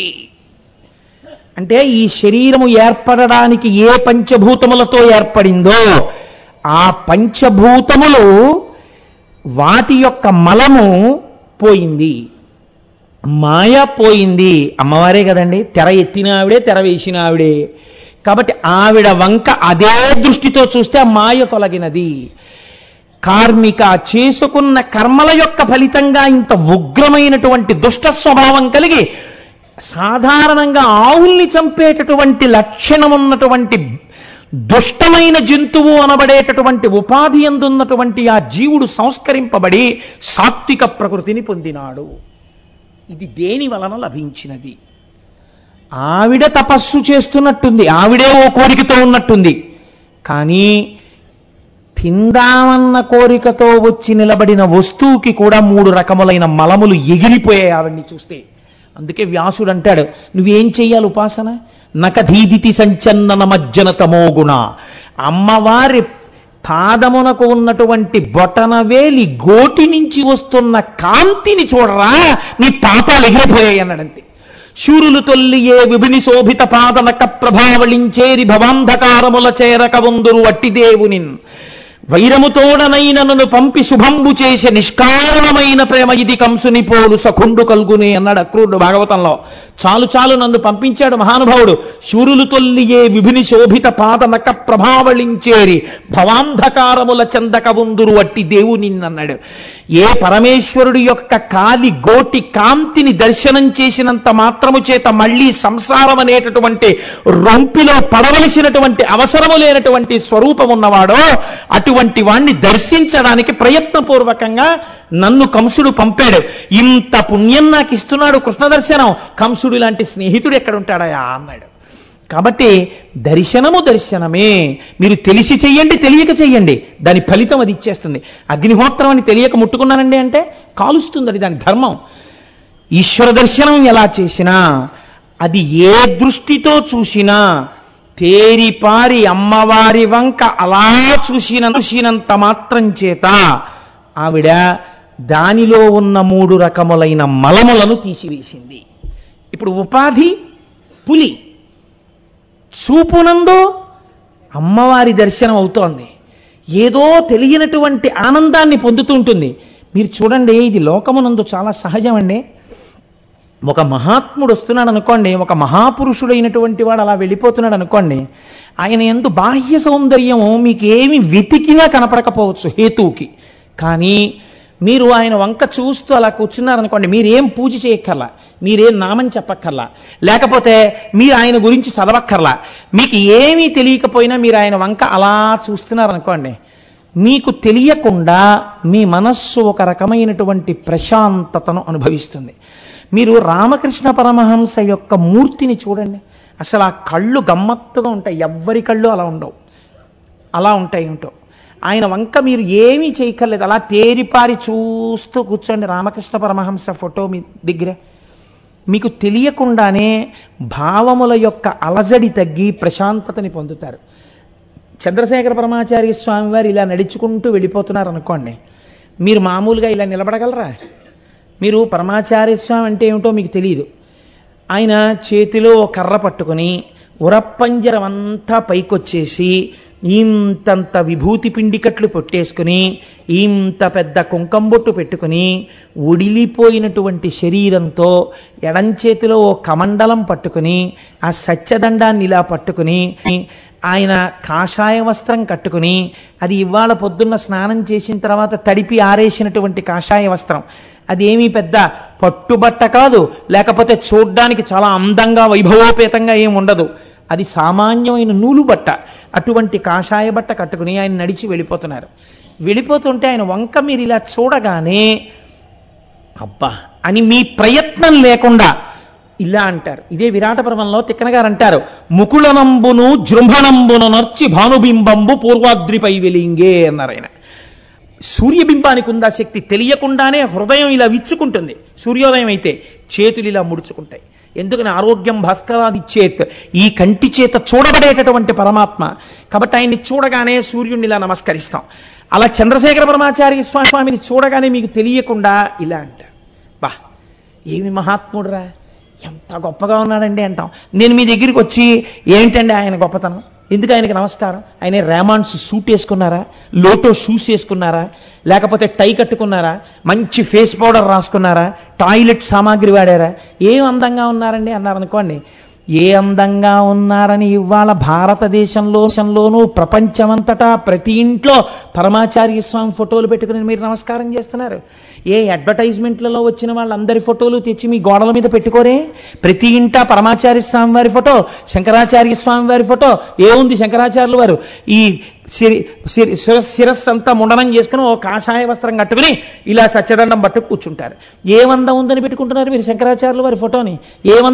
అంటే ఈ శరీరము ఏర్పడడానికి ఏ పంచభూతములతో ఏర్పడిందో ఆ పంచభూతములు వాటి యొక్క మలము పోయింది మాయ పోయింది అమ్మవారే కదండి తెర ఎత్తిన ఆవిడే తెర వేసిన ఆవిడే కాబట్టి ఆవిడ వంక అదే దృష్టితో చూస్తే ఆ మాయ తొలగినది కార్మిక చేసుకున్న కర్మల యొక్క ఫలితంగా ఇంత ఉగ్రమైనటువంటి దుష్ట స్వభావం కలిగి సాధారణంగా ఆవుల్ని చంపేటటువంటి లక్షణం ఉన్నటువంటి దుష్టమైన జంతువు అనబడేటటువంటి ఉపాధి అందున్నటువంటి ఆ జీవుడు సంస్కరింపబడి సాత్విక ప్రకృతిని పొందినాడు ఇది దేని వలన లభించినది ఆవిడ తపస్సు చేస్తున్నట్టుంది ఆవిడే ఓ కోరికతో ఉన్నట్టుంది కానీ తిందామన్న కోరికతో వచ్చి నిలబడిన వస్తువుకి కూడా మూడు రకములైన మలములు ఎగిరిపోయాయి ఆవిడ్ని చూస్తే అందుకే వ్యాసుడు అంటాడు నువ్వేం చెయ్యాలి ఉపాసన నకధీదితి సంచన్నన మజ్జన తమోగుణ అమ్మవారి పాదమునకు ఉన్నటువంటి బొటనవేలి గోటి నుంచి వస్తున్న కాంతిని చూడరా నీ పాపాలు ఎగిరిపోయాయి అన్నాడంతే శూరులు తొల్లియే విభిని శోభిత పాదనక ప్రభావళించేరి భవాంధకారముల చేరక వందురు వట్టి దేవునిన్ వైరముతోడనైన నన్ను పంపి శుభంబు చేసే నిష్కారణమైన ప్రేమ ఇది కంసుని పోలు సఖుండు కల్గునే అన్నాడు అక్రూరుడు భాగవతంలో చాలు చాలు నన్ను పంపించాడు మహానుభావుడు శూరులు తొల్లియే విభిని శోభిత పాదనక ప్రభావళించేరి భవాంధకారముల చందక ఉందురు వట్టి దేవుని అన్నాడు ఏ పరమేశ్వరుడి యొక్క కాలి గోటి కాంతిని దర్శనం చేసినంత మాత్రము చేత మళ్ళీ సంసారం అనేటటువంటి రొంపిలో పడవలసినటువంటి అవసరము లేనటువంటి స్వరూపం ఉన్నవాడో అటువంటి వాణ్ణి దర్శించడానికి ప్రయత్నపూర్వకంగా నన్ను కంసుడు పంపాడు ఇంత పుణ్యం నాకు ఇస్తున్నాడు కృష్ణ దర్శనం కంసుడు లాంటి స్నేహితుడు ఎక్కడ ఉంటాడయా అన్నాడు కాబట్టి దర్శనము దర్శనమే మీరు తెలిసి చెయ్యండి తెలియక చెయ్యండి దాని ఫలితం అది ఇచ్చేస్తుంది అగ్నిహోత్రం అని తెలియక ముట్టుకున్నానండి అంటే కాలుస్తుంది అది దాని ధర్మం ఈశ్వర దర్శనం ఎలా చేసినా అది ఏ దృష్టితో చూసినా తేరిపారి అమ్మవారి వంక అలా చూసిన చూసినంత మాత్రం చేత ఆవిడ దానిలో ఉన్న మూడు రకములైన మలములను తీసివేసింది ఇప్పుడు ఉపాధి పులి చూపునందు అమ్మవారి దర్శనం అవుతోంది ఏదో తెలియనటువంటి ఆనందాన్ని పొందుతూ ఉంటుంది మీరు చూడండి ఇది లోకమునందు చాలా సహజం అండి ఒక మహాత్ముడు వస్తున్నాడు అనుకోండి ఒక మహాపురుషుడైనటువంటి వాడు అలా వెళ్ళిపోతున్నాడు అనుకోండి ఆయన ఎందు బాహ్య సౌందర్యం మీకు ఏమి వెతికినా కనపడకపోవచ్చు హేతువుకి కానీ మీరు ఆయన వంక చూస్తూ అలా కూర్చున్నారనుకోండి మీరేం పూజ చేయక్కర్లా మీరేం నామం చెప్పక్కర్లా లేకపోతే మీరు ఆయన గురించి చదవక్కర్లా మీకు ఏమీ తెలియకపోయినా మీరు ఆయన వంక అలా చూస్తున్నారనుకోండి మీకు తెలియకుండా మీ మనస్సు ఒక రకమైనటువంటి ప్రశాంతతను అనుభవిస్తుంది మీరు రామకృష్ణ పరమహంస యొక్క మూర్తిని చూడండి అసలు ఆ కళ్ళు గమ్మత్తుగా ఉంటాయి ఎవ్వరి కళ్ళు అలా ఉండవు అలా ఉంటాయి ఏంటో ఆయన వంక మీరు ఏమీ చేయక్కర్లేదు అలా తేరిపారి చూస్తూ కూర్చోండి రామకృష్ణ పరమహంస ఫోటో మీ దగ్గర మీకు తెలియకుండానే భావముల యొక్క అలజడి తగ్గి ప్రశాంతతని పొందుతారు చంద్రశేఖర పరమాచార్య స్వామి వారు ఇలా నడుచుకుంటూ వెళ్ళిపోతున్నారు అనుకోండి మీరు మామూలుగా ఇలా నిలబడగలరా మీరు పరమాచార్య స్వామి అంటే ఏమిటో మీకు తెలియదు ఆయన చేతిలో ఓ కర్ర పట్టుకుని ఉరప్పంజరం అంతా పైకొచ్చేసి ఇంతంత విభూతి పిండికట్లు పొట్టేసుకుని ఇంత పెద్ద కుంకంబొట్టు పెట్టుకుని ఒడిలిపోయినటువంటి శరీరంతో ఎడంచేతిలో ఓ కమండలం పట్టుకుని ఆ సత్యదండాన్ని ఇలా పట్టుకుని ఆయన కాషాయ వస్త్రం కట్టుకుని అది ఇవాళ పొద్దున్న స్నానం చేసిన తర్వాత తడిపి ఆరేసినటువంటి కాషాయ వస్త్రం అదేమీ పెద్ద పట్టుబట్ట కాదు లేకపోతే చూడ్డానికి చాలా అందంగా వైభవోపేతంగా ఏం ఉండదు అది సామాన్యమైన నూలు బట్ట అటువంటి కాషాయ బట్ట కట్టుకుని ఆయన నడిచి వెళ్ళిపోతున్నారు వెళ్ళిపోతుంటే ఆయన వంక మీరు ఇలా చూడగానే అబ్బా అని మీ ప్రయత్నం లేకుండా ఇలా అంటారు ఇదే విరాట పర్వంలో తిక్కన గారు అంటారు ముకుళనంబును జృంభణంబును నర్చి భానుబింబంబు పూర్వాద్రిపై వెలింగే అన్నారు ఆయన సూర్యబింబానికి ఉందా శక్తి తెలియకుండానే హృదయం ఇలా విచ్చుకుంటుంది సూర్యోదయం అయితే చేతులు ఇలా ముడుచుకుంటాయి ఎందుకని ఆరోగ్యం భాస్కరాది చేత్ ఈ కంటి చేత చూడబడేటటువంటి పరమాత్మ కాబట్టి ఆయన్ని చూడగానే సూర్యుడిని ఇలా నమస్కరిస్తాం అలా చంద్రశేఖర పరమాచార్య స్వామి స్వామిని చూడగానే మీకు తెలియకుండా ఇలా అంటారు బా ఏమి మహాత్ముడురా ఎంత గొప్పగా ఉన్నాడండి అంటాం నేను మీ దగ్గరికి వచ్చి ఏంటండి ఆయన గొప్పతనం ఎందుకు ఆయనకి నమస్కారం ఆయన రేమాన్స్ సూట్ వేసుకున్నారా లోటో షూస్ వేసుకున్నారా లేకపోతే టై కట్టుకున్నారా మంచి ఫేస్ పౌడర్ రాసుకున్నారా టాయిలెట్ సామాగ్రి వాడారా ఏం అందంగా ఉన్నారండి అన్నారనుకోండి ఏ అందంగా ఉన్నారని ఇవాళ భారతదేశంలో దేశంలోనూ ప్రపంచమంతటా ప్రతి ఇంట్లో పరమాచార్య స్వామి ఫోటోలు పెట్టుకుని మీరు నమస్కారం చేస్తున్నారు ఏ అడ్వర్టైజ్మెంట్లలో వచ్చిన వాళ్ళందరి ఫోటోలు తెచ్చి మీ గోడల మీద పెట్టుకోరే ప్రతి ఇంట పరమాచార్య స్వామి వారి ఫోటో శంకరాచార్య స్వామి వారి ఫోటో ఏముంది శంకరాచార్యులు వారు ఈ సిరి సిరి- శిరస్ శిరస్సు అంతా ముండనం చేసుకుని ఓ కాషాయ వస్త్రం కట్టుకుని ఇలా సత్యదండం పట్టు కూర్చుంటారు ఏ వందం ఉందని పెట్టుకుంటున్నారు మీరు శంకరాచార్యులు వారి ఫోటోని ఏ వంద